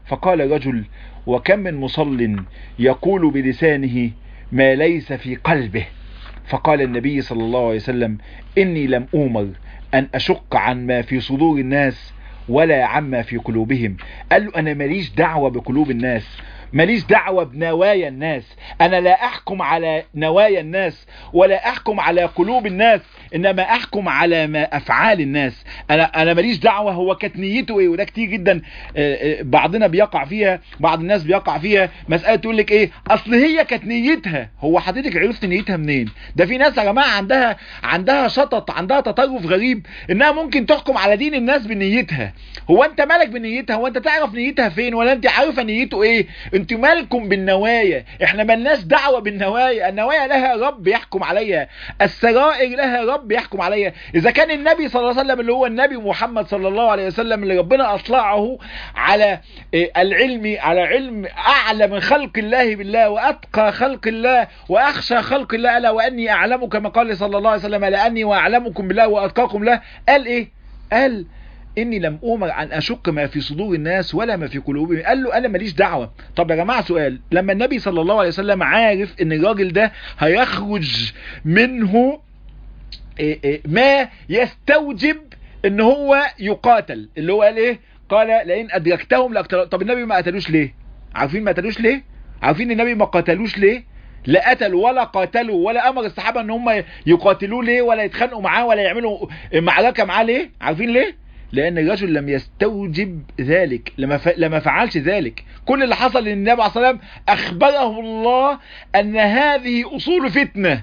فقال رجل وكم من مصل يقول بلسانه ما ليس في قلبه فقال النبي صلى الله عليه وسلم إني لم أومر أن أشق عن ما في صدور الناس ولا عما في قلوبهم قال له أنا ماليش دعوة بقلوب الناس ماليش دعوة بنوايا الناس أنا لا أحكم على نوايا الناس ولا أحكم على قلوب الناس إنما أحكم على ما أفعال الناس أنا أنا ماليش دعوة هو كانت نيته إيه وده كتير جدا بعضنا بيقع فيها بعض الناس بيقع فيها مسألة تقول لك إيه أصل هي كانت نيتها هو حضرتك عرفت نيتها منين ده في ناس يا جماعة عندها عندها شطط عندها تطرف غريب إنها ممكن تحكم على دين الناس بنيتها هو أنت مالك بنيتها هو أنت تعرف نيتها فين ولا أنت عارفة نيته إيه انتوا مالكم بالنوايا احنا ملناش دعوة بالنوايا النوايا لها رب يحكم عليها السرائر لها رب يحكم عليها اذا كان النبي صلى الله عليه وسلم اللي هو النبي محمد صلى الله عليه وسلم اللي ربنا اطلعه على العلم على علم اعلى من خلق الله بالله واتقى خلق الله واخشى خلق الله الا واني اعلمكم كما قال صلى الله عليه وسلم لاني واعلمكم بالله واتقاكم له قال ايه قال اني لم امر ان اشق ما في صدور الناس ولا ما في قلوبهم قال له انا ماليش دعوه طب يا جماعه سؤال لما النبي صلى الله عليه وسلم عارف ان الراجل ده هيخرج منه ما يستوجب ان هو يقاتل اللي هو قال ايه قال لئن ادركتهم لاقتل طب النبي ما قتلوش ليه عارفين ما قتلوش ليه عارفين النبي ما قتلوش ليه لا قتلوا ولا قاتلوا ولا امر الصحابه ان هم يقاتلوه ليه ولا يتخانقوا معاه ولا يعملوا معركه معاه ليه عارفين ليه لان الرجل لم يستوجب ذلك لما ف... لما فعلش ذلك كل اللي حصل ان النبي عليه الصلاه والسلام اخبره الله ان هذه اصول فتنه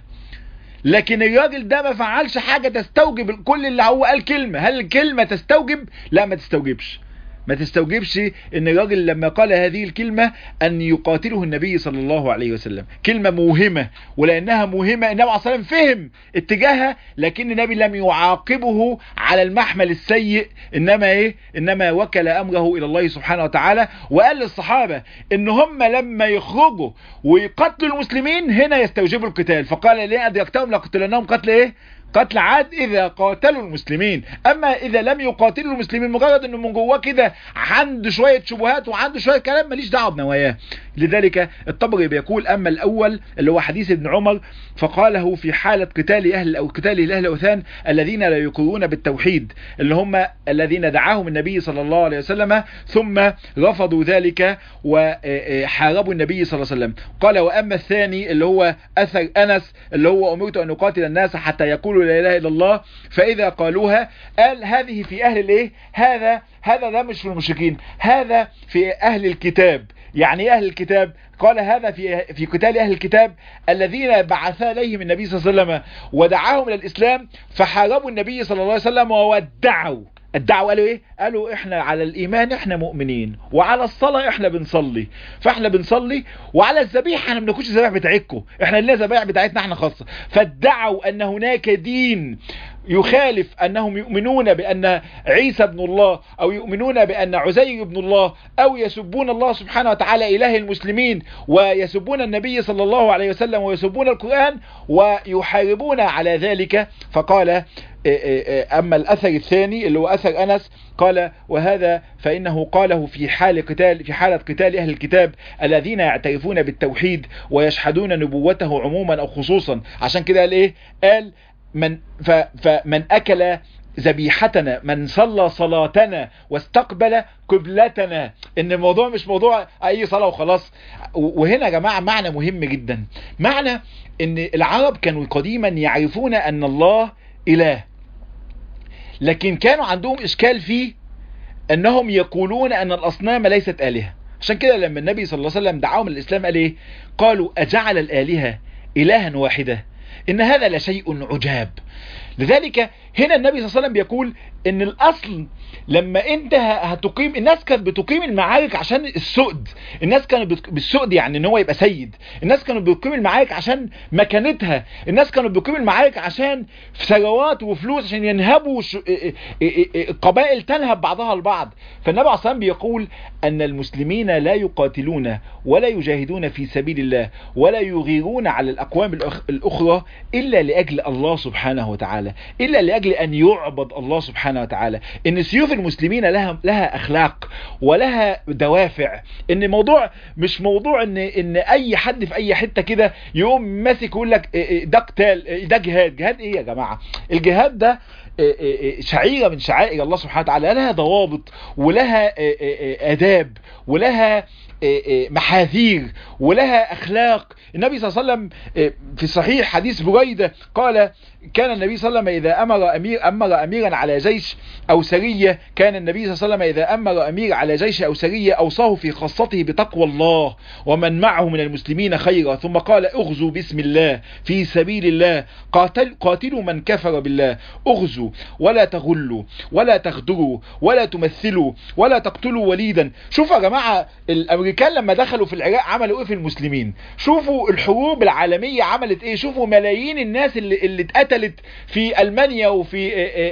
لكن الراجل ده ما فعلش حاجه تستوجب كل اللي هو قال كلمه هل الكلمه تستوجب لا ما تستوجبش ما تستوجبش ان الراجل لما قال هذه الكلمة ان يقاتله النبي صلى الله عليه وسلم كلمة موهمة ولانها موهمة النبي عليه الصلاة والسلام فهم اتجاهها لكن النبي لم يعاقبه على المحمل السيء انما ايه انما وكل امره الى الله سبحانه وتعالى وقال للصحابة ان هم لما يخرجوا ويقتلوا المسلمين هنا يستوجبوا القتال فقال ليه ادركتهم لقتلنهم قتل ايه قتل عاد اذا قاتلوا المسلمين اما اذا لم يقاتلوا المسلمين مجرد انه من جواه كده عنده شوية شبهات وعنده شوية كلام ماليش دعوه بنواياه لذلك الطبري بيقول اما الاول اللي هو حديث ابن عمر فقاله في حالة قتال اهل او قتال اهل الاوثان الذين لا يقرون بالتوحيد اللي هم الذين دعاهم النبي صلى الله عليه وسلم ثم رفضوا ذلك وحاربوا النبي صلى الله عليه وسلم قال واما الثاني اللي هو اثر انس اللي هو امرت ان اقاتل الناس حتى يقولوا لا اله الا الله فاذا قالوها قال هذه في اهل الايه هذا هذا ده مش في المشركين هذا في اهل الكتاب يعني اهل الكتاب قال هذا في في قتال اهل الكتاب الذين بعث اليهم النبي صلى الله عليه وسلم ودعاهم الى الاسلام فحاربوا النبي صلى الله عليه وسلم وودعوا الدعوة قالوا ايه قالوا احنا على الايمان احنا مؤمنين وعلى الصلاة احنا بنصلي فاحنا بنصلي وعلى الذبيحة احنا ما بناكلش الذبائح بتاعتكم احنا لنا ذبائح بتاعتنا احنا خاصة فادعوا ان هناك دين يخالف انهم يؤمنون بان عيسى ابن الله او يؤمنون بان عزير ابن الله او يسبون الله سبحانه وتعالى اله المسلمين ويسبون النبي صلى الله عليه وسلم ويسبون القرآن ويحاربون على ذلك فقال اما الاثر الثاني اللي هو اثر انس قال وهذا فانه قاله في حال قتال في حالة قتال اهل الكتاب الذين يعترفون بالتوحيد ويشهدون نبوته عموما او خصوصا عشان كده قال ايه قال من فمن اكل ذبيحتنا من صلى صلاتنا واستقبل قبلتنا ان الموضوع مش موضوع اي صلاة وخلاص وهنا يا جماعة معنى مهم جدا معنى ان العرب كانوا قديما يعرفون ان الله اله لكن كانوا عندهم اشكال فيه انهم يقولون ان الاصنام ليست الهة عشان كده لما النبي صلى الله عليه وسلم دعاهم الاسلام قال ايه قالوا اجعل الالهة الها واحدة ان هذا لشيء عجاب لذلك هنا النبي صلى الله عليه وسلم بيقول ان الاصل لما انت هتقيم الناس كانت بتقيم المعارك عشان السؤد الناس كانت بالسؤد يعني ان هو يبقى سيد الناس كانوا بتقيم المعارك عشان مكانتها الناس كانوا بتقيم المعارك عشان ثروات وفلوس عشان ينهبوا ش... قبائل تنهب بعضها البعض فالنبي عليه الصلاه بيقول ان المسلمين لا يقاتلون ولا يجاهدون في سبيل الله ولا يغيرون على الاقوام الاخرى الا لاجل الله سبحانه وتعالى وتعالى الا لاجل ان يعبد الله سبحانه وتعالى ان سيوف المسلمين لها لها اخلاق ولها دوافع ان الموضوع مش موضوع ان ان اي حد في اي حته كده يقوم ماسك يقول لك ده قتال ده جهاد جهاد ايه يا جماعه الجهاد ده شعيرة من شعائر الله سبحانه وتعالى لها ضوابط ولها آداب ولها محاذير ولها أخلاق النبي صلى الله عليه وسلم في صحيح حديث بريدة قال كان النبي صلى الله عليه وسلم إذا أمر أمير أمر أميرا على جيش أو سرية كان النبي صلى الله عليه وسلم إذا أمر أمير على جيش أو سرية أوصاه في خاصته بتقوى الله ومن معه من المسلمين خيرا ثم قال اغزوا باسم الله في سبيل الله قاتل قاتلوا من كفر بالله اغزوا ولا تغلوا ولا تغدروا ولا تمثلوا ولا تقتلوا وليدا شوفوا يا جماعة الأمريكان لما دخلوا في العراق عملوا إيه في المسلمين شوفوا الحروب العالمية عملت إيه شوفوا ملايين الناس اللي, اللي اتقتلت في ألمانيا وفي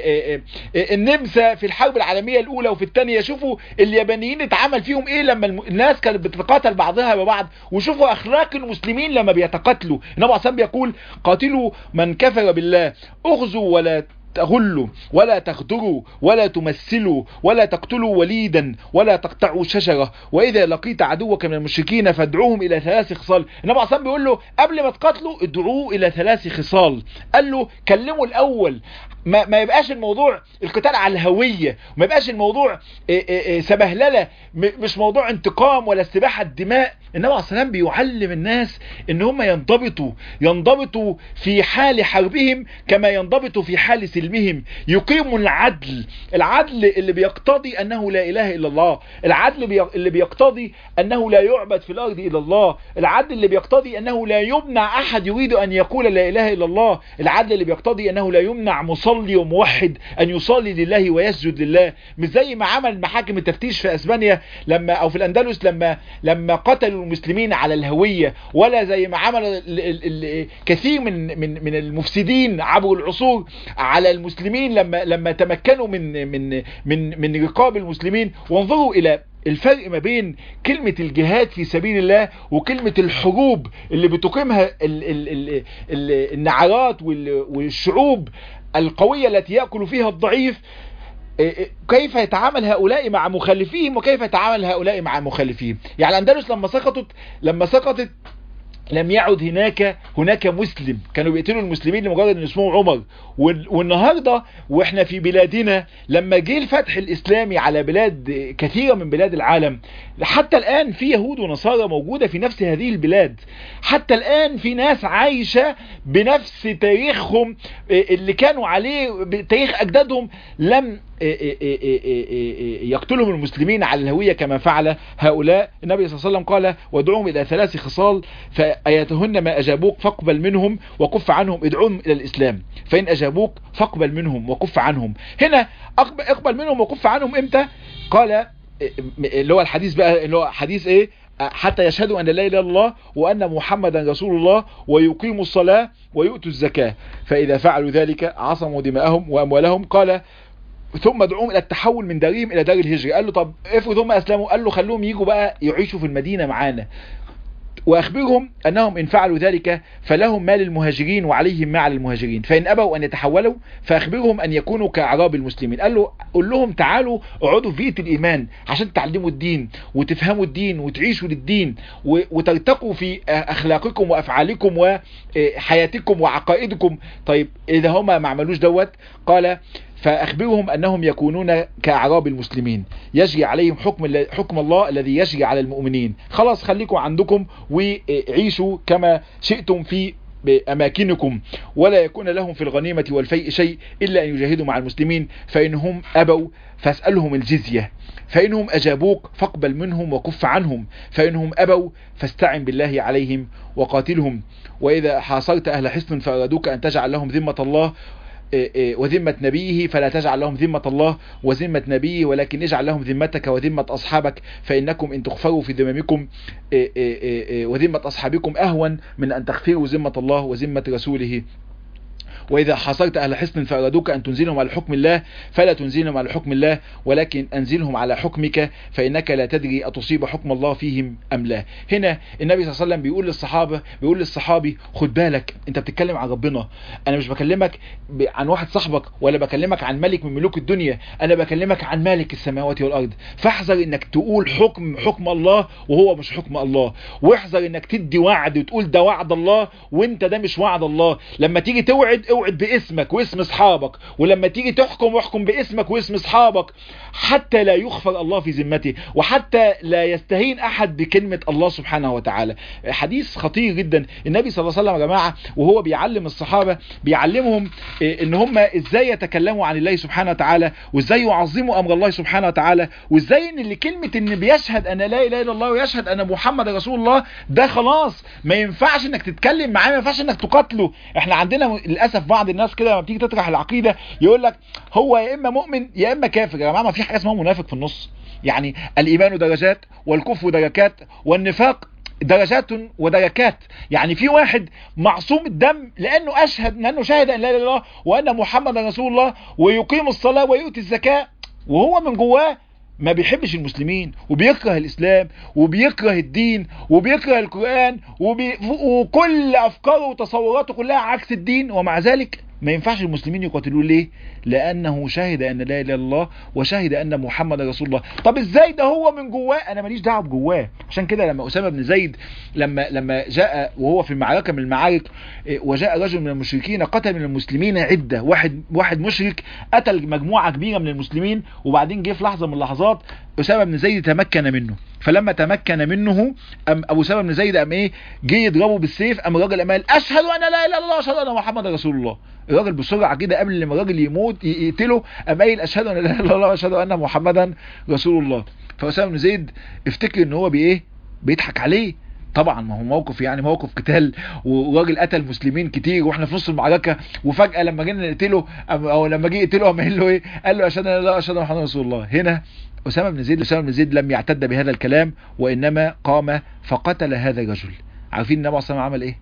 النمسا في الحرب العالمية الأولى وفي الثانية شوفوا اليابانيين اتعمل فيهم إيه لما الناس كانت بتتقاتل بعضها ببعض وشوفوا أخلاق المسلمين لما بيتقاتلوا النبي عليه بيقول قاتلوا من كفر بالله اغزوا ولا تغلوا ولا تغدروا ولا تمثلوا ولا تقتلوا وليدا ولا تقطعوا شجرة وإذا لقيت عدوك من المشركين فادعوهم إلى ثلاث خصال النبي عليه بيقول له قبل ما تقاتلوا ادعوه إلى ثلاث خصال قال له كلموا الأول ما, ما يبقاش الموضوع القتال على الهوية ما يبقاش الموضوع إيه إيه سبهللة مش موضوع انتقام ولا استباحة دماء النبي عليه السلام بيعلم الناس ان هم ينضبطوا ينضبطوا في حال حربهم كما ينضبطوا في حال سلمهم يقيموا العدل العدل اللي بيقتضي انه لا اله الا الله العدل اللي بيقتضي انه لا يعبد في الارض الا الله العدل اللي بيقتضي انه لا يمنع احد يريد ان يقول لا اله الا الله العدل اللي بيقتضي انه لا يمنع مصلي وموحد ان يصلي لله ويسجد لله مش زي ما عمل محاكم التفتيش في اسبانيا لما او في الاندلس لما لما قتلوا المسلمين على الهوية ولا زي ما عمل كثير من من من المفسدين عبر العصور على المسلمين لما لما تمكنوا من من من من رقاب المسلمين وانظروا الى الفرق ما بين كلمة الجهاد في سبيل الله وكلمة الحروب اللي بتقيمها ال ال ال ال النعرات والشعوب القوية التي يأكل فيها الضعيف كيف يتعامل هؤلاء مع مخالفيهم وكيف يتعامل هؤلاء مع مخالفيهم يعني الأندلس لما سقطت لما سقطت لم يعد هناك هناك مسلم كانوا بيقتلوا المسلمين لمجرد ان اسمهم عمر والنهارده واحنا في بلادنا لما جه الفتح الاسلامي على بلاد كثيره من بلاد العالم حتى الان في يهود ونصارى موجوده في نفس هذه البلاد حتى الان في ناس عايشه بنفس تاريخهم اللي كانوا عليه تاريخ اجدادهم لم يقتلهم المسلمين على الهوية كما فعل هؤلاء النبي صلى الله عليه وسلم قال وادعوهم إلى ثلاث خصال فأيتهن ما أجابوك فاقبل منهم وكف عنهم ادعوهم إلى الإسلام فإن أجابوك فاقبل منهم وكف عنهم هنا اقبل منهم وكف عنهم امتى قال اللي هو الحديث بقى اللي هو حديث ايه حتى يشهدوا أن لا إله إلا الله وأن محمدا رسول الله ويقيموا الصلاة ويؤتوا الزكاة فإذا فعلوا ذلك عصموا دماءهم وأموالهم قال ثم دعوهم الى التحول من دارهم الى دار الهجرة قال له طب افرض هم اسلموا قال له خلوهم يجوا بقى يعيشوا في المدينة معانا واخبرهم انهم ان فعلوا ذلك فلهم ما للمهاجرين وعليهم ما على المهاجرين فان ابوا ان يتحولوا فاخبرهم ان يكونوا كاعراب المسلمين قال له قول لهم تعالوا اقعدوا في بيئه الايمان عشان تعلموا الدين وتفهموا الدين وتعيشوا للدين وترتقوا في اخلاقكم وافعالكم وحياتكم وعقائدكم طيب اذا هم ما عملوش دوت قال فأخبرهم أنهم يكونون كأعراب المسلمين يجري عليهم حكم حكم الله الذي يجري على المؤمنين خلاص خليكم عندكم وعيشوا كما شئتم في بأماكنكم ولا يكون لهم في الغنيمة والفيء شيء إلا أن يجاهدوا مع المسلمين فإنهم أبوا فاسألهم الجزية فإنهم أجابوك فاقبل منهم وكف عنهم فإنهم أبوا فاستعن بالله عليهم وقاتلهم وإذا حاصرت أهل حصن فأرادوك أن تجعل لهم ذمة الله وذمة نبيه فلا تجعل لهم ذمة الله وذمة نبيه ولكن اجعل لهم ذمتك وذمة أصحابك فإنكم إن تغفروا في ذممكم وذمة أصحابكم أهون من أن تغفروا ذمة الله وذمة رسوله واذا حاصرت اهل حصن فارادوك ان تنزلهم على حكم الله فلا تنزلهم على حكم الله ولكن انزلهم على حكمك فانك لا تدري اتصيب حكم الله فيهم ام لا هنا النبي صلى الله عليه وسلم بيقول للصحابه بيقول للصحابي خد بالك انت بتتكلم عن ربنا انا مش بكلمك ب- عن واحد صاحبك ولا بكلمك عن ملك من ملوك الدنيا انا بكلمك عن مالك السماوات والارض فاحذر انك تقول حكم حكم الله وهو مش حكم الله واحذر انك تدي وعد وتقول ده وعد الله وانت ده مش وعد الله لما تيجي توعد اوعد باسمك واسم اصحابك ولما تيجي تحكم احكم باسمك واسم اصحابك حتى لا يغفر الله في ذمته وحتى لا يستهين احد بكلمة الله سبحانه وتعالى حديث خطير جدا النبي صلى الله عليه وسلم يا جماعة وهو بيعلم الصحابة بيعلمهم إيه، ان هم ازاي يتكلموا عن الله سبحانه وتعالى وازاي يعظموا امر الله سبحانه وتعالى وازاي ان اللي كلمة ان بيشهد ان لا اله الا الله ويشهد ان محمد رسول الله ده خلاص ما ينفعش انك تتكلم معاه ما ينفعش انك تقاتله احنا عندنا م- للاسف بعض الناس كده لما بتيجي تطرح العقيدة يقول لك هو يا اما مؤمن يا اما كافر يا جماعة ما في حاجة اسمها منافق في النص يعني الايمان درجات والكفر دركات والنفاق درجات ودركات يعني في واحد معصوم الدم لانه اشهد لانه شهد ان لا اله الا الله وان محمد رسول الله ويقيم الصلاه ويؤتي الزكاه وهو من جواه ما بيحبش المسلمين وبيكره الاسلام وبيكره الدين وبيكره القران وبي... وكل افكاره وتصوراته كلها عكس الدين ومع ذلك ما ينفعش المسلمين يقاتلوه ليه لانه شهد ان لا اله الا الله وشهد ان محمد رسول الله طب ازاي ده هو من جواه انا ماليش دعوه بجواه عشان كده لما اسامه بن زيد لما لما جاء وهو في معركه من المعارك إيه، وجاء رجل من المشركين قتل من المسلمين عده واحد واحد مشرك قتل مجموعه كبيره من المسلمين وبعدين جه في لحظه من اللحظات اسامه بن زيد تمكن منه فلما تمكن منه أم ابو اسامه بن زيد قام ايه جه يضربه بالسيف قام الراجل قام قال اشهد ان لا اله الا الله واشهد ان محمد رسول الله الراجل بسرعه كده قبل لما الراجل يموت ي- يقتله قام قايل اشهد ان لا اله الا الله واشهد ان محمدا رسول الله فاسامه بن زيد افتكر ان هو بايه بيضحك عليه طبعا ما هو موقف يعني موقف قتال وراجل قتل مسلمين كتير واحنا في نص المعركه وفجاه لما جينا نقتله أم- او لما جه يقتله قام قايل له ايه قال له اشهد ان لا اله اشهد ان محمد رسول الله هنا اسامه بن زيد اسامه بن زيد لم يعتد بهذا الكلام وانما قام فقتل هذا الرجل عارفين النبي صلى الله عليه وسلم عمل ايه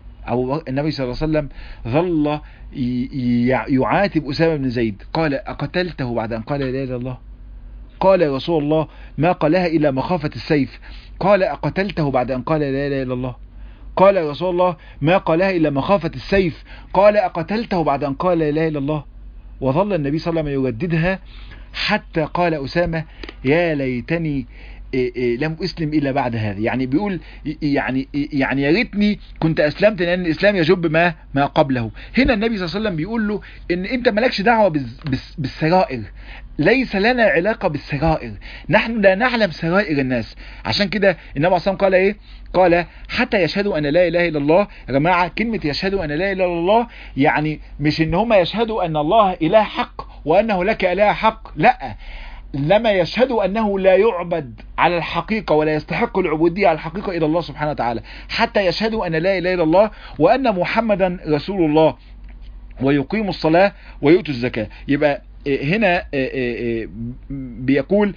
أو النبي صلى الله عليه وسلم ظل ي- ي- يعاتب أسامة بن زيد قال أقتلته بعد أن قال لا إله إلا الله قال يا رسول الله ما قالها إلا مخافة السيف قال أقتلته بعد أن قال لا إله إلا الله قال يا رسول الله ما قالها إلا مخافة السيف قال أقتلته بعد أن قال لا إله إلا الله وظل النبي صلى الله عليه وسلم يرددها حتى قال أسامة يا ليتني إيه إيه لم اسلم الا بعد هذا يعني بيقول يعني يعني يا ريتني كنت اسلمت لان الاسلام يجب ما ما قبله هنا النبي صلى الله عليه وسلم بيقول له ان انت مالكش دعوه بال- بال- بالسرائر ليس لنا علاقه بالسرائر نحن لا نعلم سرائر الناس عشان كده النبي صلى الله عليه وسلم قال ايه قال حتى يشهدوا ان لا اله الا الله يا جماعه كلمه يشهدوا ان لا اله الا الله يعني مش ان هم يشهدوا ان الله اله حق وانه لك اله حق لا لما يشهدوا أنه لا يعبد على الحقيقة ولا يستحق العبودية على الحقيقة إلى الله سبحانه وتعالى حتى يشهدوا أن لا إله إلا الله وأن محمدا رسول الله ويقيموا الصلاة ويؤتوا الزكاة يبقى إيه، هنا إيه، إيه، إيه، بيقول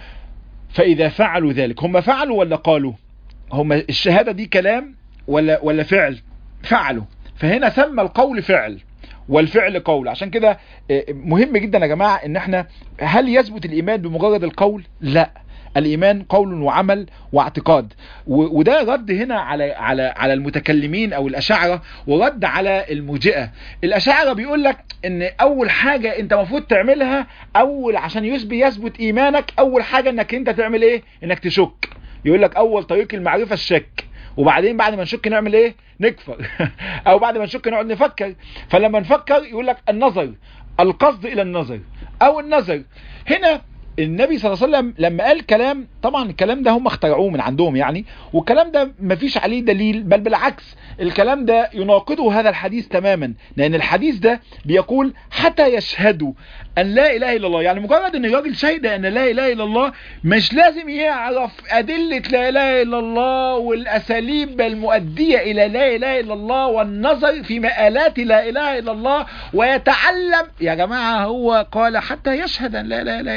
فإذا فعلوا ذلك هم فعلوا ولا قالوا هم الشهادة دي كلام ولا ولا فعل فعلوا فهنا سمى القول فعل والفعل قول عشان كده آه، مهم جدا يا جماعة ان احنا هل يثبت الايمان بمجرد القول لا الايمان قول وعمل واعتقاد و- وده رد هنا على على على المتكلمين او الاشاعره ورد على المرجئه الاشاعره بيقول لك ان اول حاجه انت المفروض تعملها اول عشان يثبت يثبت ايمانك اول حاجه انك انت تعمل ايه انك تشك يقول لك اول طريق المعرفه الشك وبعدين بعد ما نشك نعمل ايه نكفر او بعد ما نشك نقعد نفكر فلما نفكر يقول لك النظر القصد الى النظر او النظر هنا النبي صلى الله عليه وسلم لما قال كلام طبعا الكلام ده هم اخترعوه من عندهم يعني والكلام ده مفيش عليه دليل بل بالعكس الكلام ده يناقضه هذا الحديث تماما لان الحديث ده بيقول حتى يشهدوا ان لا اله الا الله يعني مجرد ان الراجل شهد ان لا اله الا الله مش لازم يعرف ادله لا اله الا الله والاساليب المؤديه الى لا اله الا الله والنظر في مآلات لا اله الا الله ويتعلم يا جماعه هو قال حتى يشهد ان لا اله الا الله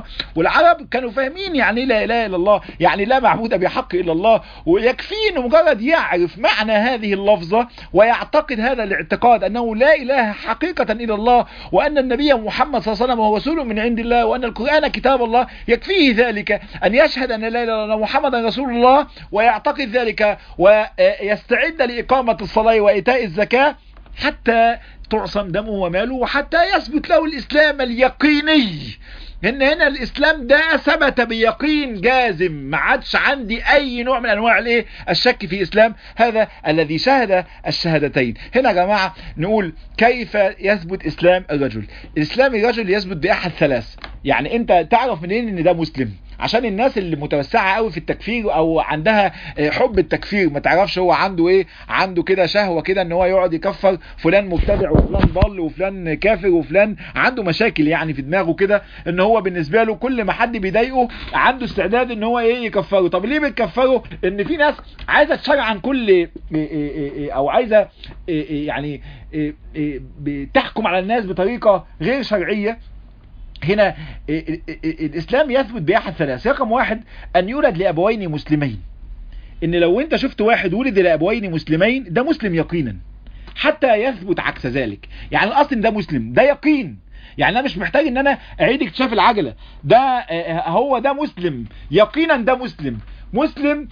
والعرب كانوا فاهمين يعني لا اله الا الله يعني لا معبود بحق الا الله ويكفيه انه مجرد يعرف معنى هذه اللفظة ويعتقد هذا الاعتقاد انه لا اله حقيقة الا الله وان النبي محمد صلى الله عليه وسلم هو رسول من عند الله وان القرآن كتاب الله يكفيه ذلك ان يشهد ان لا اله الا الله محمد رسول الله ويعتقد ذلك ويستعد لإقامة الصلاة وإيتاء الزكاة حتى تعصم دمه وماله وحتى يثبت له الإسلام اليقيني ان هنا الاسلام ده ثبت بيقين جازم ما عادش عندي اي نوع من انواع الايه الشك في اسلام هذا الذي شهد الشهادتين هنا يا جماعه نقول كيف يثبت اسلام الرجل اسلام الرجل يثبت باحد ثلاث يعني انت تعرف منين ان ده مسلم عشان الناس اللي متوسعه قوي في التكفير او عندها حب التكفير ما تعرفش هو عنده ايه عنده كده شهوه كده ان هو يقعد يكفر فلان مبتدع وفلان ضل وفلان كافر وفلان عنده مشاكل يعني في دماغه كده ان هو بالنسبه له كل ما حد بيضايقه عنده استعداد ان هو ايه يكفره طب ليه بتكفره ان في ناس عايزه تشرعن كل او عايزه يعني بتحكم على الناس بطريقه غير شرعيه هنا الاسلام يثبت باحد ثلاث رقم واحد ان يولد لابوين مسلمين ان لو انت شفت واحد ولد لابوين مسلمين ده مسلم يقينا حتى يثبت عكس ذلك يعني الاصل ده مسلم ده يقين يعني انا مش محتاج ان انا اعيد اكتشاف العجله ده هو ده مسلم يقينا ده مسلم مسلم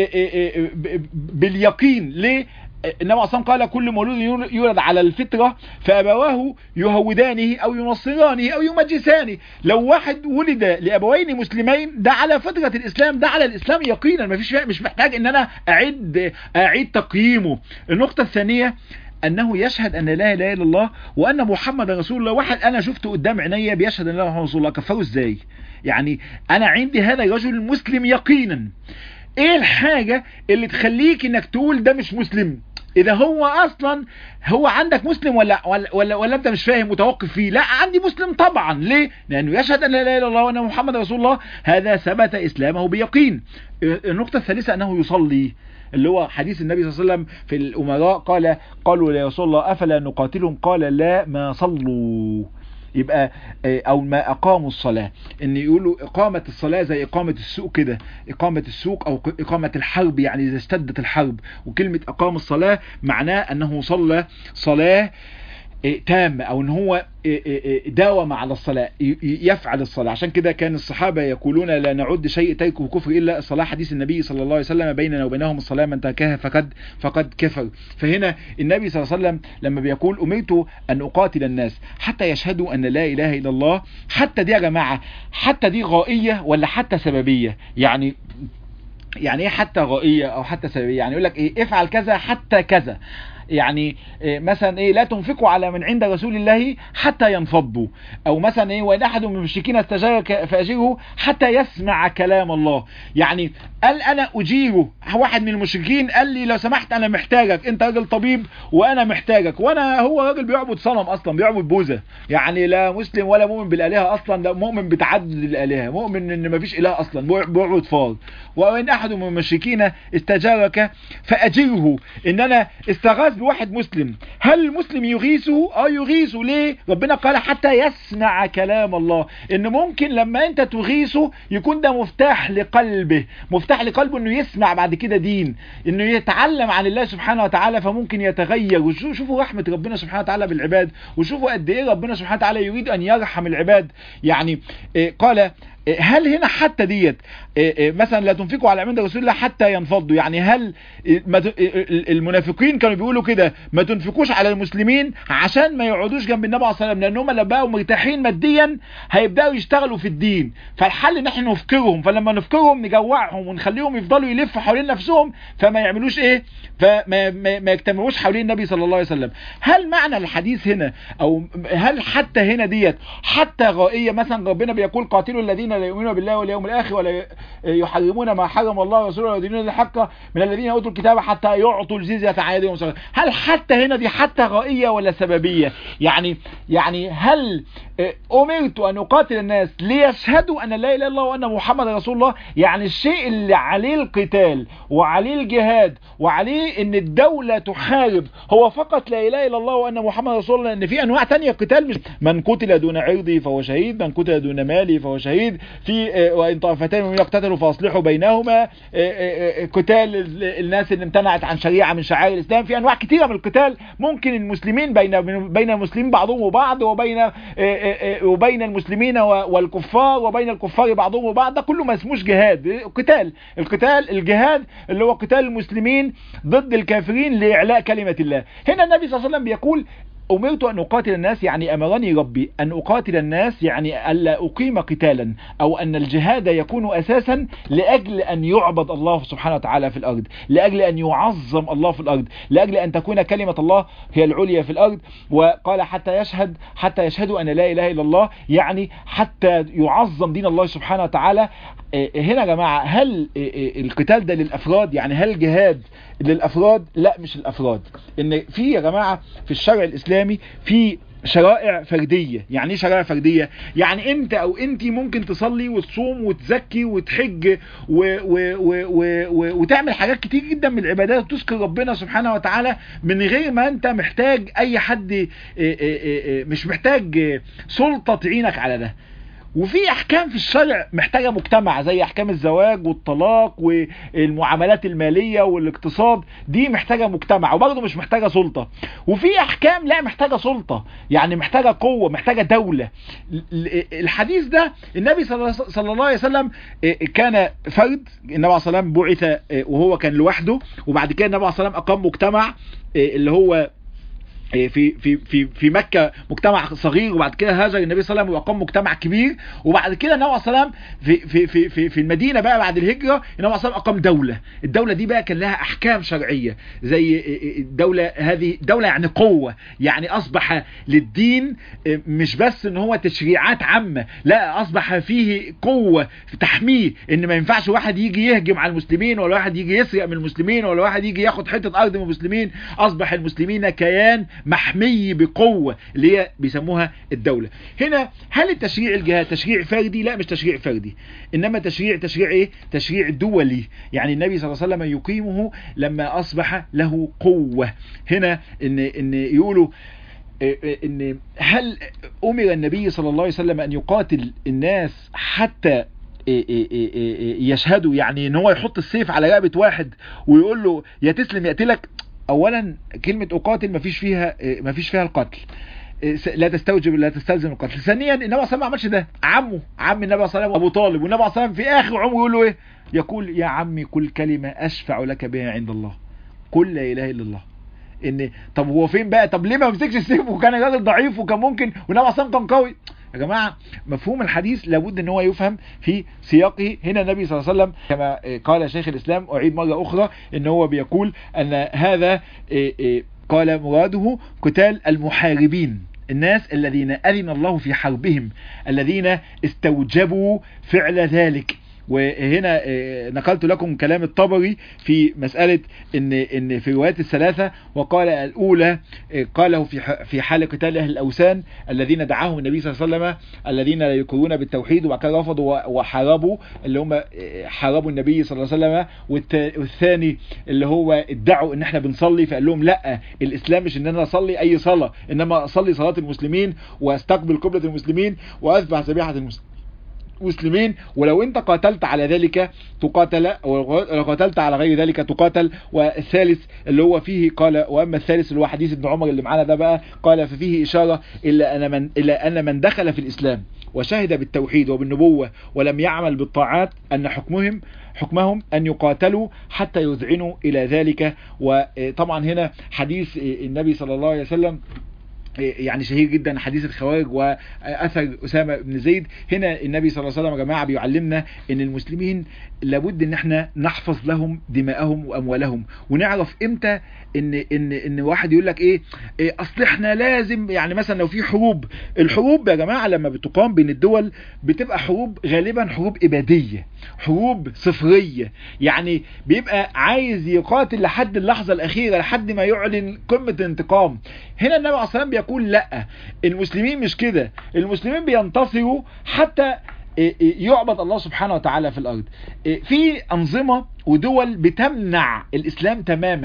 باليقين ليه النبي عليه قال كل مولود يولد على الفطرة فأبواه يهودانه أو ينصرانه أو يمجسانه لو واحد ولد لأبوين مسلمين ده على فطرة الإسلام ده على الإسلام يقينا مفيش مش محتاج إن أنا أعيد أعيد تقييمه النقطة الثانية انه يشهد ان لا اله الا الله وان محمد رسول الله واحد انا شفته قدام عينيا بيشهد ان لا محمد رسول الله كفره ازاي يعني انا عندي هذا الرجل مسلم يقينا ايه الحاجة اللي تخليك انك تقول ده مش مسلم اذا هو اصلا هو عندك مسلم ولا ولا ولا, ولا انت مش فاهم متوقف فيه لا عندي مسلم طبعا ليه لانه يشهد ان لا اله الا الله وان محمد رسول الله هذا ثبت اسلامه بيقين النقطة الثالثة انه يصلي اللي هو حديث النبي صلى الله عليه وسلم في الامراء قال قالوا يا رسول الله افلا نقاتلهم قال لا ما صلوا يبقى او ما اقاموا الصلاة ان يقولوا اقامة الصلاة زي اقامة السوق كده اقامة السوق او اقامة الحرب يعني اذا اشتدت الحرب وكلمة اقام الصلاة معناه انه صلى صلاة تامة او ان هو داوم على الصلاة يفعل الصلاة عشان كده كان الصحابة يقولون لا نعد شيء تركه كفر الا الصلاة حديث النبي صلى الله عليه وسلم بيننا وبينهم الصلاة من تركها فقد فقد كفر فهنا النبي صلى الله عليه وسلم لما بيقول امرت ان اقاتل الناس حتى يشهدوا ان لا اله الا الله حتى دي يا جماعة حتى دي غائية ولا حتى سببية يعني يعني ايه حتى غائية او حتى سببية يعني يقول لك ايه افعل كذا حتى كذا يعني إيه مثلا ايه لا تنفقوا على من عند رسول الله حتى ينفضوا او مثلا ايه وان احد من المشركين استجارك فاجره حتى يسمع كلام الله يعني قال انا اجيره واحد من المشركين قال لي لو سمحت انا محتاجك انت راجل طبيب وانا محتاجك وانا هو راجل بيعبد صنم اصلا بيعبد بوذا يعني لا مسلم ولا مؤمن بالالهه اصلا ده مؤمن بتعدد الالهه مؤمن ان مفيش اله اصلا بيعبد فار وان احد من المشركين استجارك فاجره ان انا استغاث بواحد مسلم هل المسلم يغيثه اه يغيثه ليه ربنا قال حتى يسمع كلام الله ان ممكن لما انت تغيثه يكون ده مفتاح لقلبه مفتاح لقلبه انه يسمع بعد كده دين انه يتعلم عن الله سبحانه وتعالى فممكن يتغير وشوفوا رحمة ربنا سبحانه وتعالى بالعباد وشوفوا قد ايه ربنا سبحانه وتعالى يريد ان يرحم العباد يعني إيه قال هل هنا حتى ديت مثلا لا تنفقوا على عند رسول الله حتى ينفضوا يعني هل المنافقين كانوا بيقولوا كده ما تنفقوش على المسلمين عشان ما يقعدوش جنب النبي عليه الصلاه والسلام لان هم لما بقوا مرتاحين ماديا هيبداوا يشتغلوا في الدين فالحل ان احنا نفكرهم فلما نفكرهم نجوعهم ونخليهم يفضلوا يلفوا حوالين نفسهم فما يعملوش ايه فما ما, ما يجتمعوش حوالين النبي صلى الله عليه وسلم هل معنى الحديث هنا او هل حتى هنا ديت حتى غائيه مثلا ربنا بيقول قاتلوا الذين لا يؤمنون بالله واليوم الاخر ولا يحرمون ما حرم الله ورسوله ويدينون الحق من الذين اوتوا الكتاب حتى يعطوا الجزيه عن يد وهم هل حتى هنا دي حتى غائيه ولا سببيه يعني يعني هل امرت ان اقاتل الناس ليشهدوا ان لا اله الا الله وان محمد رسول الله يعني الشيء اللي عليه القتال وعليه الجهاد وعليه ان الدوله تحارب هو فقط لا اله الا الله وان محمد رسول الله ان في انواع تانية قتال مش من قتل دون عرضي فهو شهيد من قتل دون مالي فهو شهيد في وان طائفتين من يقتتلوا فاصلحوا بينهما قتال الناس اللي امتنعت عن شريعه من شعائر الاسلام في انواع كثيره من القتال ممكن المسلمين بين بين المسلمين بعضهم وبعض وبين وبين المسلمين والكفار وبين الكفار بعضهم وبعض ده كله ما اسموش جهاد قتال القتال الجهاد اللي هو قتال المسلمين ضد الكافرين لاعلاء كلمه الله هنا النبي صلى الله عليه وسلم بيقول أمرت أن أقاتل الناس يعني أمرني ربي أن أقاتل الناس يعني ألا أقيم قتالا أو أن الجهاد يكون أساسا لأجل أن يعبد الله سبحانه وتعالى في الأرض لأجل أن يعظم الله في الأرض لأجل أن تكون كلمة الله هي العليا في الأرض وقال حتى يشهد حتى يشهدوا أن لا إله إلا الله يعني حتى يعظم دين الله سبحانه وتعالى هنا يا جماعة هل القتال ده للأفراد يعني هل الجهاد للأفراد لا مش الأفراد إن في يا جماعة في الشرع الإسلامي في شرائع فردية يعني ايه شرائع فردية يعني انت او انت ممكن تصلي وتصوم وتزكي وتحج و و و و و وتعمل حاجات كتير جدا من العبادات وتذكر ربنا سبحانه وتعالى من غير ما انت محتاج اي حد مش محتاج سلطة تعينك على ده وفي احكام في الشرع محتاجه مجتمع زي احكام الزواج والطلاق والمعاملات الماليه والاقتصاد دي محتاجه مجتمع وبرضه مش محتاجه سلطه وفي احكام لا محتاجه سلطه يعني محتاجه قوه محتاجه دوله الحديث ده النبي صلى الله عليه وسلم كان فرد النبي عليه الصلاه والسلام بعث وهو كان لوحده وبعد كده النبي عليه الصلاه والسلام اقام مجتمع اللي هو في في في في مكه مجتمع صغير وبعد كده هاجر النبي صلى الله عليه وسلم واقام مجتمع كبير وبعد كده النبي صلى الله عليه وسلم في في في في, في المدينه بقى بعد الهجره النبي صلى الله عليه وسلم اقام دوله الدوله دي بقى كان لها احكام شرعيه زي الدوله هذه دوله يعني قوه يعني اصبح للدين مش بس ان هو تشريعات عامه لا اصبح فيه قوه تحميه ان ما ينفعش واحد يجي يهجم على المسلمين ولا واحد يجي يسرق من المسلمين ولا واحد يجي ياخد حته ارض من المسلمين اصبح المسلمين كيان محمي بقوة اللي هي بيسموها الدولة هنا هل التشريع الجهاد تشريع فردي لا مش تشريع فردي انما تشريع تشريع ايه تشريع دولي يعني النبي صلى الله عليه وسلم يقيمه لما اصبح له قوة هنا ان ان يقولوا ان هل امر النبي صلى الله عليه وسلم ان يقاتل الناس حتى يشهدوا يعني ان هو يحط السيف على رقبة واحد ويقول له يا تسلم يقتلك اولا كلمة اقاتل مفيش فيها مفيش فيها القتل لا تستوجب لا تستلزم القتل ثانيا النبي صلى الله عليه وسلم ما عملش ده عمه عم النبي صلى الله عليه وسلم ابو طالب والنبي صلى الله عليه وسلم في اخر عمره يقول له ايه يقول يا عمي كل كلمة اشفع لك بها عند الله قل لا اله الا الله ان طب هو فين بقى طب ليه ما مسكش السيف وكان راجل صلى وكان ممكن والنبي صلى الله عليه وسلم كان قوي يا جماعة مفهوم الحديث لابد ان هو يفهم في سياقه هنا النبي صلى الله عليه وسلم كما قال شيخ الاسلام اعيد مرة اخرى ان هو بيقول ان هذا قال مراده قتال المحاربين الناس الذين أذن الله في حربهم الذين استوجبوا فعل ذلك وهنا نقلت لكم كلام الطبري في مسألة ان ان في روايات الثلاثة وقال الاولى قاله في في حال قتال اهل الاوثان الذين دعاهم النبي صلى الله عليه وسلم الذين لا يقرون بالتوحيد وبعد كده رفضوا وحاربوا اللي هم حاربوا النبي صلى الله عليه وسلم والثاني اللي هو ادعوا ان احنا بنصلي فقال لهم لا الاسلام مش ان انا اصلي اي صلاة انما اصلي صلاة المسلمين واستقبل قبلة المسلمين واذبح ذبيحة المسلمين مسلمين ولو انت قاتلت على ذلك تقاتل ولو قاتلت على غير ذلك تقاتل والثالث اللي هو فيه قال واما الثالث اللي هو حديث ابن عمر اللي معانا ده بقى قال ففيه اشاره الا ان من الا ان من دخل في الاسلام وشهد بالتوحيد وبالنبوه ولم يعمل بالطاعات ان حكمهم حكمهم أن يقاتلوا حتى يذعنوا إلى ذلك وطبعا هنا حديث النبي صلى الله عليه وسلم يعني شهير جدا حديث الخوارج واثر اسامه بن زيد هنا النبي صلى الله عليه وسلم يا جماعه بيعلمنا ان المسلمين لابد ان احنا نحفظ لهم دماءهم واموالهم ونعرف امتى ان ان ان واحد يقول لك ايه, إيه اصل احنا لازم يعني مثلا لو في حروب الحروب يا جماعه لما بتقام بين الدول بتبقى حروب غالبا حروب اباديه حروب صفريه يعني بيبقى عايز يقاتل لحد اللحظه الاخيره لحد ما يعلن قمه الانتقام هنا النبي عليه الصلاه بيقول لا المسلمين مش كده المسلمين بينتصروا حتى يعبد الله سبحانه وتعالى في الارض في انظمه ودول بتمنع الاسلام تماما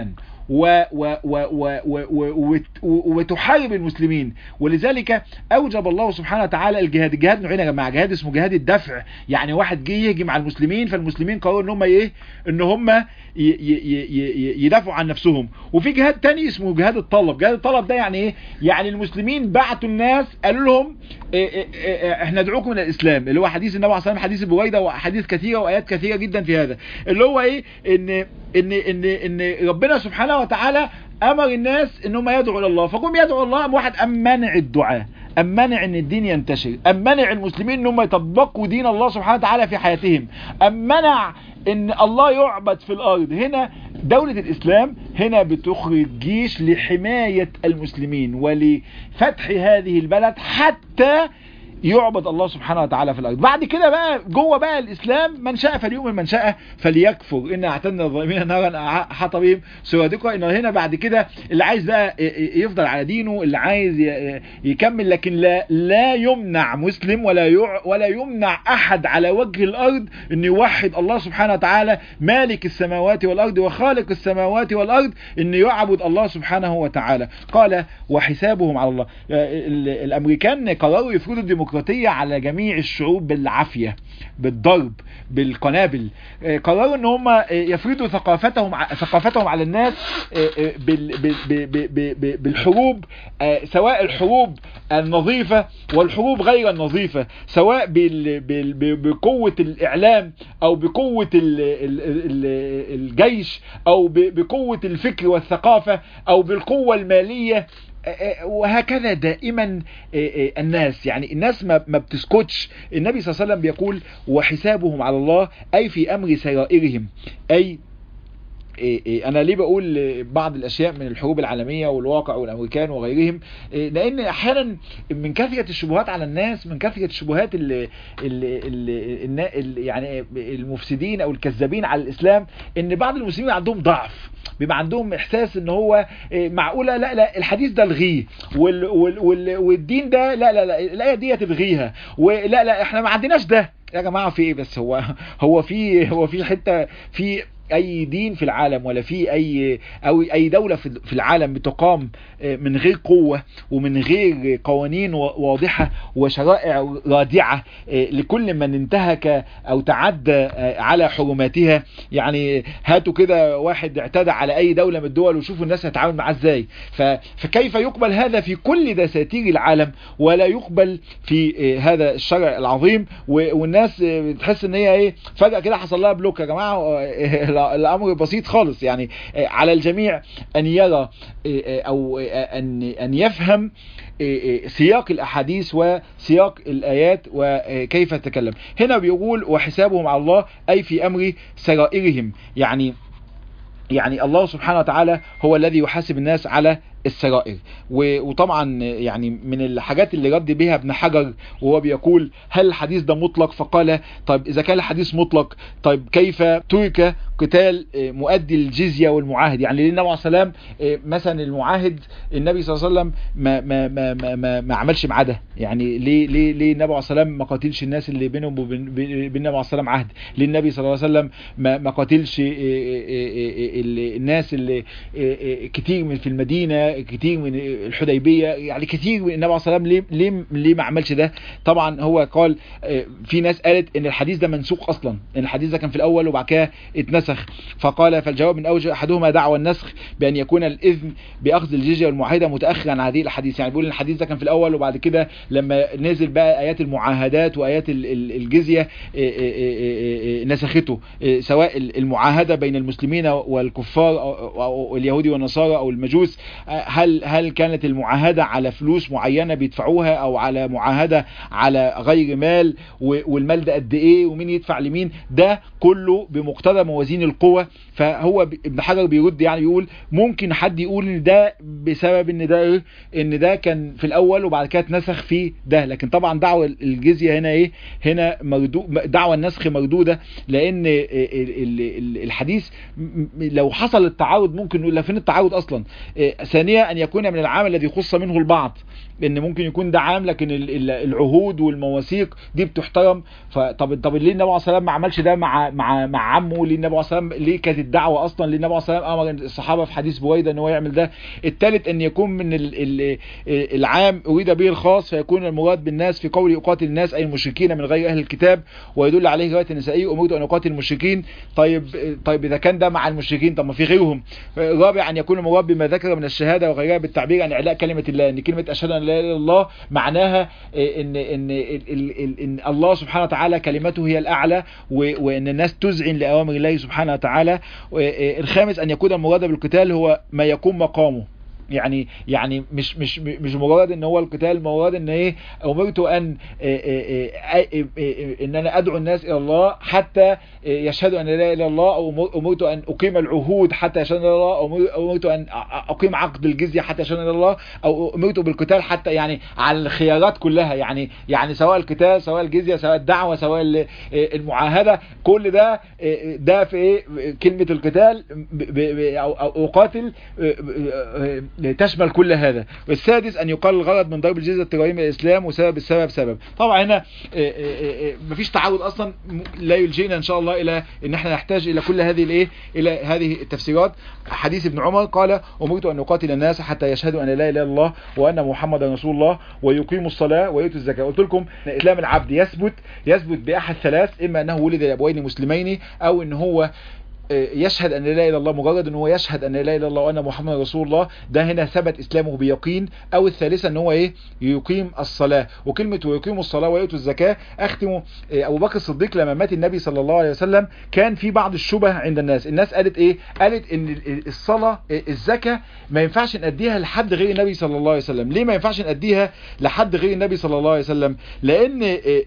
و و و و و و وت- و وتحارب المسلمين ولذلك اوجب الله سبحانه وتعالى الجهاد الجهاد نوعين يا جماعه جهاد اسمه جهاد الدفع يعني واحد جه يهجم على المسلمين فالمسلمين قرروا ان هم ايه ان هم ي- ي- ي- ي- يدافعوا عن نفسهم وفي جهاد تاني اسمه جهاد الطلب جهاد الطلب ده يعني ايه يعني المسلمين بعتوا الناس قالوا لهم إيه إيه إيه احنا ندعوكم الى الاسلام اللي هو حديث النبي عليه الصلاه والسلام حديث بويده وحديث كثيره وايات كثيره جدا في هذا اللي هو ايه ان ان ان ان ربنا سبحانه وتعالى امر الناس ان هم يدعوا الى الله فقوم يدعوا الله قام واحد ام منع الدعاء ام منع ان الدين ينتشر ام منع المسلمين ان هم يطبقوا دين الله سبحانه وتعالى في حياتهم ام منع ان الله يعبد في الارض هنا دولة الاسلام هنا بتخرج جيش لحماية المسلمين ولفتح هذه البلد حتى يعبد الله سبحانه وتعالى في الارض بعد كده بقى جوه بقى الاسلام من شاء فليؤمن من شاء فليكفر ان اعتدنا الظالمين نارا احاط بهم سوادقها ان هنا بعد كده اللي عايز بقى يفضل على دينه اللي عايز ي- يكمل لكن لا لا يمنع مسلم ولا يع ولا يمنع احد على وجه الارض ان يوحد الله سبحانه وتعالى مالك السماوات والارض وخالق السماوات والارض ان يعبد الله سبحانه وتعالى قال وحسابهم على الله ال- الامريكان قرروا يفرضوا الديمقراطيه على جميع الشعوب بالعافيه بالضرب بالقنابل آه، قرروا ان هم آه، يفرضوا ثقافتهم ع- ثقافتهم على الناس آه، آه، بال- ب- ب- ب- ب- ب- بالحروب آه، سواء الحروب النظيفة والحروب غير النظيفة سواء بال- بال- ب- بقوة الإعلام أو بقوة ال- ال- ال- الجيش أو ب- بقوة الفكر والثقافة أو بالقوة المالية وهكذا دائما الناس يعني الناس ما ما بتسكتش النبي صلى الله عليه وسلم بيقول وحسابهم على الله أي في أمر سرائرهم أي إيه إيه انا ليه بقول بعض الاشياء من الحروب العالميه والواقع والامريكان وغيرهم إيه لان احيانا من كثره الشبهات على الناس من كثره الشبهات اللي, اللي, اللي, اللي يعني المفسدين او الكذابين على الاسلام ان بعض المسلمين عندهم ضعف بيبقى عندهم احساس ان هو إيه معقوله لا لا الحديث ده الغيه وال وال وال والدين ده لا لا لا الايه دي تلغيها ولا لا احنا ما عندناش ده يا جماعه في ايه بس هو هو في هو في حته في اي دين في العالم ولا في اي او اي دولة في العالم بتقام من غير قوة ومن غير قوانين واضحة وشرائع رادعة لكل من انتهك او تعدى على حرماتها يعني هاتوا كده واحد اعتدى على اي دولة من الدول وشوفوا الناس هتتعامل معاه ازاي فكيف يقبل هذا في كل دساتير العالم ولا يقبل في هذا الشرع العظيم والناس بتحس ان هي ايه فجأة كده حصل لها بلوك يا جماعة الامر بسيط خالص يعني على الجميع ان يرى او ان ان يفهم سياق الاحاديث وسياق الايات وكيف تتكلم هنا بيقول وحسابهم على الله اي في امر سرائرهم يعني يعني الله سبحانه وتعالى هو الذي يحاسب الناس على السرائر وطبعا يعني من الحاجات اللي رد بها ابن حجر وهو بيقول هل الحديث ده مطلق فقال طيب اذا كان الحديث مطلق طيب كيف ترك قتال مؤدي الجزية والمعاهد يعني للنبي عليه السلام مثلا المعاهد النبي صلى الله عليه وسلم ما ما ما ما, ما, ما عملش معاه ده يعني ليه ليه ليه النبي عليه السلام ما قاتلش الناس اللي بينهم وبين النبي عليه السلام عهد ليه النبي صلى الله عليه وسلم ما ما قاتلش الناس اللي كتير من في المدينة كتير من الحديبية يعني كتير من النبي عليه السلام ليه ليه ليه ما عملش ده طبعا هو قال في ناس قالت ان الحديث ده منسوخ اصلا ان الحديث ده كان في الاول وبعد كده اتنسخ فقال فالجواب من اوجه احدهما دعوى النسخ بان يكون الاذن باخذ الجزيه والمعاهده متاخرا عن هذه الاحاديث يعني بيقول ان الحديث ده كان في الاول وبعد كده لما نزل بقى ايات المعاهدات وايات الجزيه نسخته سواء المعاهده بين المسلمين والكفار او اليهودي والنصارى او المجوس هل هل كانت المعاهده على فلوس معينه بيدفعوها او على معاهده على غير مال والمال ده قد ايه ومين يدفع لمين ده كله بمقتضى موازين القوة فهو ابن حجر بيرد يعني بيقول ممكن حد يقول ان ده بسبب ان ده ايه ان ده كان في الاول وبعد كده اتنسخ في ده لكن طبعا دعوة الجزية هنا ايه هنا مردو دعوة النسخ مردودة لان الحديث لو حصل التعارض ممكن نقول فين التعارض اصلا ثانيا الثانية أن يكون من العام الذي خص منه البعض لأن ممكن يكون ده عام لكن العهود والمواثيق دي بتحترم فطب طب ليه النبي عليه الصلاة ما عملش ده مع مع مع عمه ليه النبي عليه الصلاة ليه كانت الدعوة أصلا ليه النبي عليه الصلاة أمر الصحابة في حديث بويدة أن هو يعمل ده الثالث أن يكون من العام أريد به الخاص فيكون المراد بالناس في قول يقاتل الناس أي المشركين من غير أهل الكتاب ويدل عليه رواية النسائي أمرت أن أقاتل المشركين طيب طيب إذا كان ده مع المشركين طب ما في غيرهم رابع أن يكون المراد بما ذكر من الشهادة وغيرها بالتعبير عن إعلاء كلمة الله أن كلمة أشهد أن لا إله إلا الله معناها إن إن إن, إن الله سبحانه وتعالى كلمته هي الأعلى وإن الناس تذعن لأوامر الله سبحانه وتعالى الخامس أن يكون المراد بالقتال هو ما يكون مقامه يعني يعني مش مش مش مجرد ان هو القتال مجرد ان ايه امرت ان ان انا ادعو الناس الى الله حتى يشهدوا ان لا اله الا الله او امرت ان اقيم العهود حتى يشهدوا ان لا الله او امرت ان اقيم عقد الجزيه حتى يشهدوا ان لا الله او امرت بالقتال حتى يعني على الخيارات كلها يعني يعني سواء القتال سواء الجزيه سواء الدعوه سواء المعاهده كل ده ده في ايه كلمه القتال او اقاتل تشمل كل هذا والسادس ان يقال الغرض من ضرب الجزيه التجاريه الاسلام وسبب السبب سبب طبعا هنا مفيش تعارض اصلا لا يلجئنا ان شاء الله الى ان احنا نحتاج الى كل هذه الايه الى هذه التفسيرات حديث ابن عمر قال امرت ان اقاتل الناس حتى يشهدوا ان لا اله الا الله وان محمدا رسول الله ويقيموا الصلاه ويؤتوا الزكاه قلت لكم ان اسلام العبد يثبت يثبت باحد ثلاث اما انه ولد لابوين مسلمين او ان هو يشهد ان لا اله الا الله مجرد ان هو يشهد ان لا اله الا الله وان محمد رسول الله ده هنا ثبت اسلامه بيقين او الثالثه ان هو ايه يقيم الصلاه وكلمه ويقيم الصلاه ويؤتوا الزكاه اختم ابو بكر الصديق لما مات النبي صلى الله عليه وسلم كان في بعض الشبه عند الناس الناس قالت ايه قالت ان الصلاه الزكاه ما ينفعش ناديها لحد غير النبي صلى الله عليه وسلم ليه ما ينفعش ناديها لحد غير النبي صلى الله عليه وسلم لان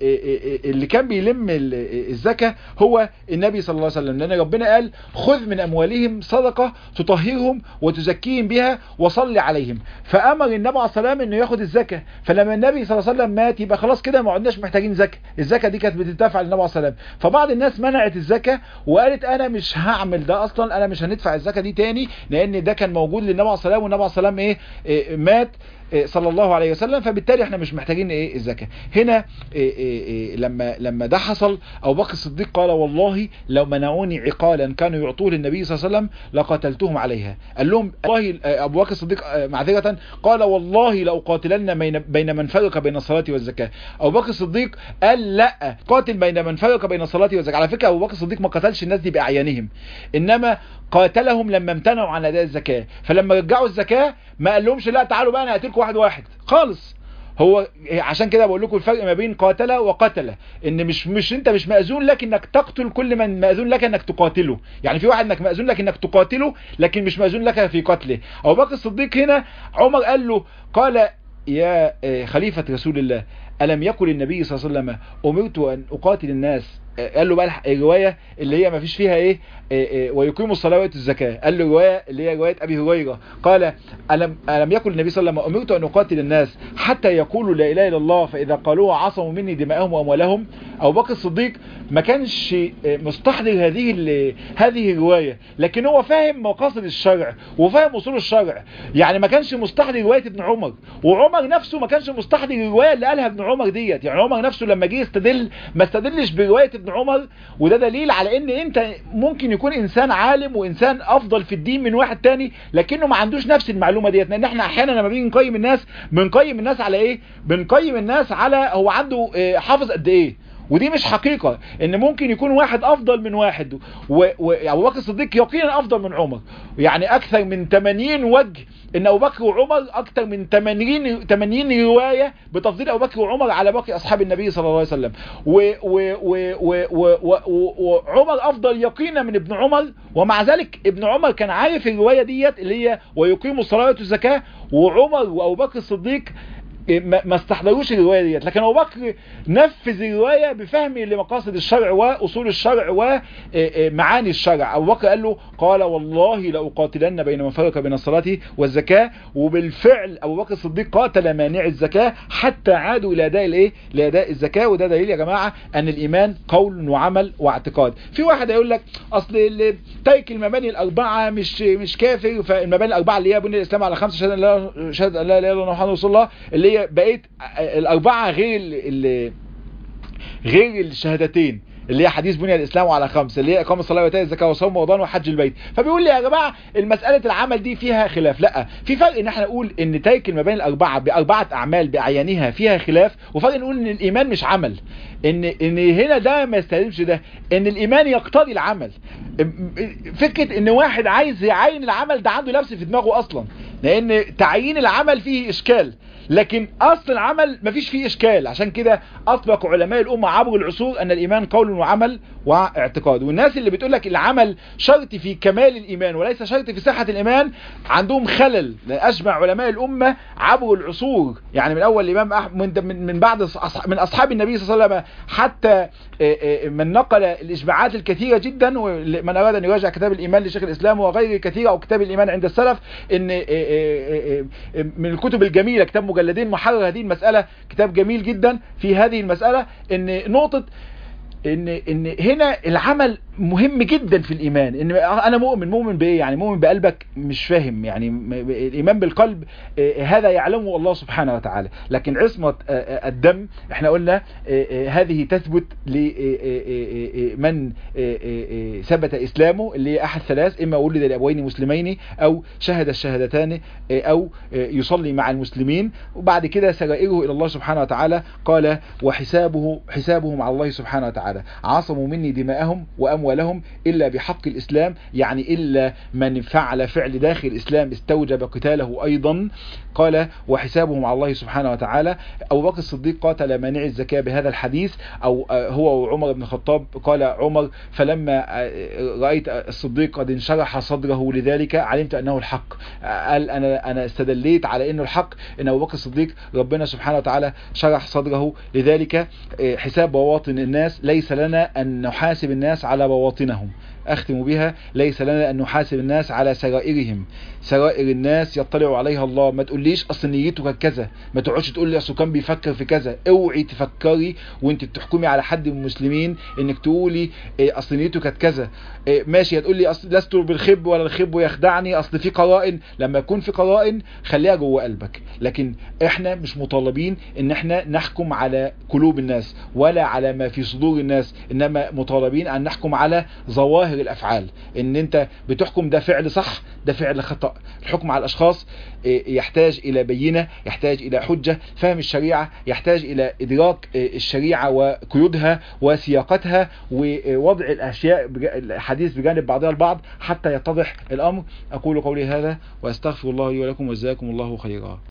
اللي كان بيلم الزكاه هو النبي صلى الله عليه وسلم لان ربنا قال خذ من أموالهم صدقة تطهرهم وتزكيهم بها وصل عليهم فأمر النبي عليه السلام أنه ياخد الزكاة فلما النبي صلى الله عليه وسلم مات يبقى خلاص كده ما عدناش محتاجين زكاة الزكاة دي كانت بتدفع للنبي عليه السلام فبعض الناس منعت الزكاة وقالت أنا مش هعمل ده أصلا أنا مش هندفع الزكاة دي تاني لأن ده كان موجود للنبي عليه السلام والنبي عليه السلام إيه, إيه مات صلى الله عليه وسلم فبالتالي احنا مش محتاجين ايه الزكاه هنا إيه إيه إيه لما لما ده حصل ابو بكر الصديق قال والله لو منعوني عقالا كانوا يعطوه للنبي صلى الله عليه وسلم لقتلتهم عليها قال لهم والله ابو بكر الصديق معذره قال والله لاقاتلن بين من فرق بين الصلاه والزكاه ابو بكر الصديق قال لا قاتل بين من فرق بين الصلاه والزكاه على فكره ابو بكر الصديق ما قتلش الناس دي باعيانهم انما قاتلهم لما امتنعوا عن اداء الزكاه فلما رجعوا الزكاه ما قال لهمش لا تعالوا بقى انا هقتلكم واحد واحد خالص هو عشان كده بقول لكم الفرق ما بين قاتله وقتله ان مش مش انت مش ماذون لك انك تقتل كل من ماذون لك انك تقاتله يعني في واحد انك ماذون لك انك تقاتله لكن مش ماذون لك في قتله ابو بكر الصديق هنا عمر قال له قال يا خليفه رسول الله الم يقل النبي صلى الله عليه وسلم امرت ان اقاتل الناس قال له بقى الروايه اللي هي ما فيش فيها ايه, إيه, إيه ويقيموا الصلاه ويؤتوا الزكاه قال له روايه اللي هي روايه ابي هريره قال الم الم يقل النبي صلى الله عليه وسلم امرت ان اقاتل الناس حتى يقولوا لا اله الا الله فاذا قالوها عصموا مني دماءهم واموالهم ابو بكر الصديق ما كانش مستحضر هذه هذه الروايه لكن هو فاهم مقاصد الشرع وفاهم اصول الشرع يعني ما كانش مستحضر روايه ابن عمر وعمر نفسه ما كانش مستحضر الروايه اللي قالها ابن عمر ديت يعني عمر نفسه لما جه يستدل ما استدلش بروايه ابن عمر وده دليل على ان انت ممكن يكون انسان عالم وانسان افضل في الدين من واحد تاني لكنه ما عندوش نفس المعلومه ديت لان احنا احيانا لما بنيجي نقيم الناس بنقيم الناس على ايه بنقيم الناس على هو عنده حافظ قد ايه ودي مش حقيقة ان ممكن يكون واحد افضل من واحد وابو بكر الصديق يقينا افضل من عمر يعني اكثر من 80 وجه ان ابو بكر وعمر اكثر من 80 80 رواية بتفضيل ابو بكر وعمر على باقي اصحاب النبي صلى الله عليه وسلم وعمر افضل يقينا من ابن عمر ومع ذلك ابن عمر كان عارف الرواية ديت اللي هي ويقيم الصلاة والزكاة وعمر وابو بكر الصديق ما استحضروش الرواية ديت لكن ابو بكر نفذ الرواية بفهمه لمقاصد الشرع واصول الشرع ومعاني الشرع ابو بكر قال له قال والله لأقاتلن بين من فرق بين الصلاة والزكاة وبالفعل ابو بكر الصديق قاتل مانع الزكاة حتى عادوا الى اداء الايه لاداء الزكاة وده دليل يا جماعة ان الايمان قول وعمل واعتقاد في واحد هيقول لك اصل ترك المباني الاربعة مش مش كافر فالمباني الاربعة اللي هي بني الاسلام على خمسة شهادة لا شهادة لا اله الا الله محمد رسول الله اللي هي بقيت الاربعة غير ال غير الشهادتين اللي هي حديث بني الاسلام على خمسه اللي هي اقامه الصلاه واتاء الزكاه وصوم رمضان وحج البيت فبيقول لي يا جماعه المساله العمل دي فيها خلاف لا في فرق ان احنا نقول ان ترك المباني الاربعه باربعه اعمال باعيانها فيها خلاف وفرق نقول ان الايمان مش عمل ان ان هنا ده ما يستلزمش ده ان الايمان يقتضي العمل فكره ان واحد عايز يعين العمل ده عنده لبس في دماغه اصلا لان تعيين العمل فيه اشكال لكن اصل العمل مفيش فيه اشكال عشان كده اطلق علماء الامه عبر العصور ان الايمان قول وعمل واعتقاد والناس اللي بتقول لك العمل شرط في كمال الايمان وليس شرط في صحه الايمان عندهم خلل اشبع علماء الامه عبر العصور يعني من اول الامام من من بعد من اصحاب النبي صلى الله عليه وسلم حتى من نقل الاشباعات الكثيره جدا ومن اراد ان يراجع كتاب الايمان لشيخ الاسلام وغيره كثيره او كتاب الايمان عند السلف ان من الكتب الجميله كتاب مجلدين محرر هذه المسألة كتاب جميل جدا في هذه المسألة ان نقطة ان ان هنا العمل مهم جدا في الايمان ان انا مؤمن مؤمن بايه يعني مؤمن بقلبك مش فاهم يعني الايمان بالقلب هذا يعلمه الله سبحانه وتعالى لكن عصمة الدم احنا قلنا هذه تثبت لمن ثبت اسلامه اللي هي احد ثلاث اما ولد لابوين مسلمين او شهد الشهادتان او يصلي مع المسلمين وبعد كده سرائره الى الله سبحانه وتعالى قال وحسابه حسابهم على الله سبحانه وتعالى عاصموا مني دماءهم واموالهم الا بحق الاسلام يعني الا من فعل فعل داخل الاسلام استوجب قتاله ايضا قال وحسابهم على الله سبحانه وتعالى ابو بكر الصديق قاتل مانع الزكاة بهذا الحديث او هو وعمر بن الخطاب قال عمر فلما رأيت الصديق قد انشرح صدره لذلك علمت انه الحق قال انا انا استدليت على انه الحق ان ابو بكر الصديق ربنا سبحانه وتعالى شرح صدره لذلك حساب بواطن الناس ليس لنا ان نحاسب الناس على بواطنهم أختم بها ليس لنا أن نحاسب الناس على سرائرهم سرائر الناس يطلع عليها الله ما تقوليش أصل نيته كذا ما تقعدش تقول لي أصل كان بيفكر في كذا اوعي تفكري وانت بتحكمي على حد من المسلمين انك تقولي إيه أصل نيته كانت كذا إيه ماشي هتقول لي أصل لست بالخب ولا الخب يخدعني أصل في قرائن لما يكون في قرائن خليها جوه قلبك لكن احنا مش مطالبين ان احنا نحكم على قلوب الناس ولا على ما في صدور الناس انما مطالبين ان نحكم على ظواهر ظاهر الافعال ان انت بتحكم ده فعل صح ده فعل خطأ الحكم على الاشخاص يحتاج الى بينة يحتاج الى حجة فهم الشريعة يحتاج الى ادراك الشريعة وقيودها وسياقتها ووضع الاشياء الحديث بجانب بعضها البعض حتى يتضح الامر اقول قولي هذا واستغفر الله لي ولكم وجزاكم الله خيرا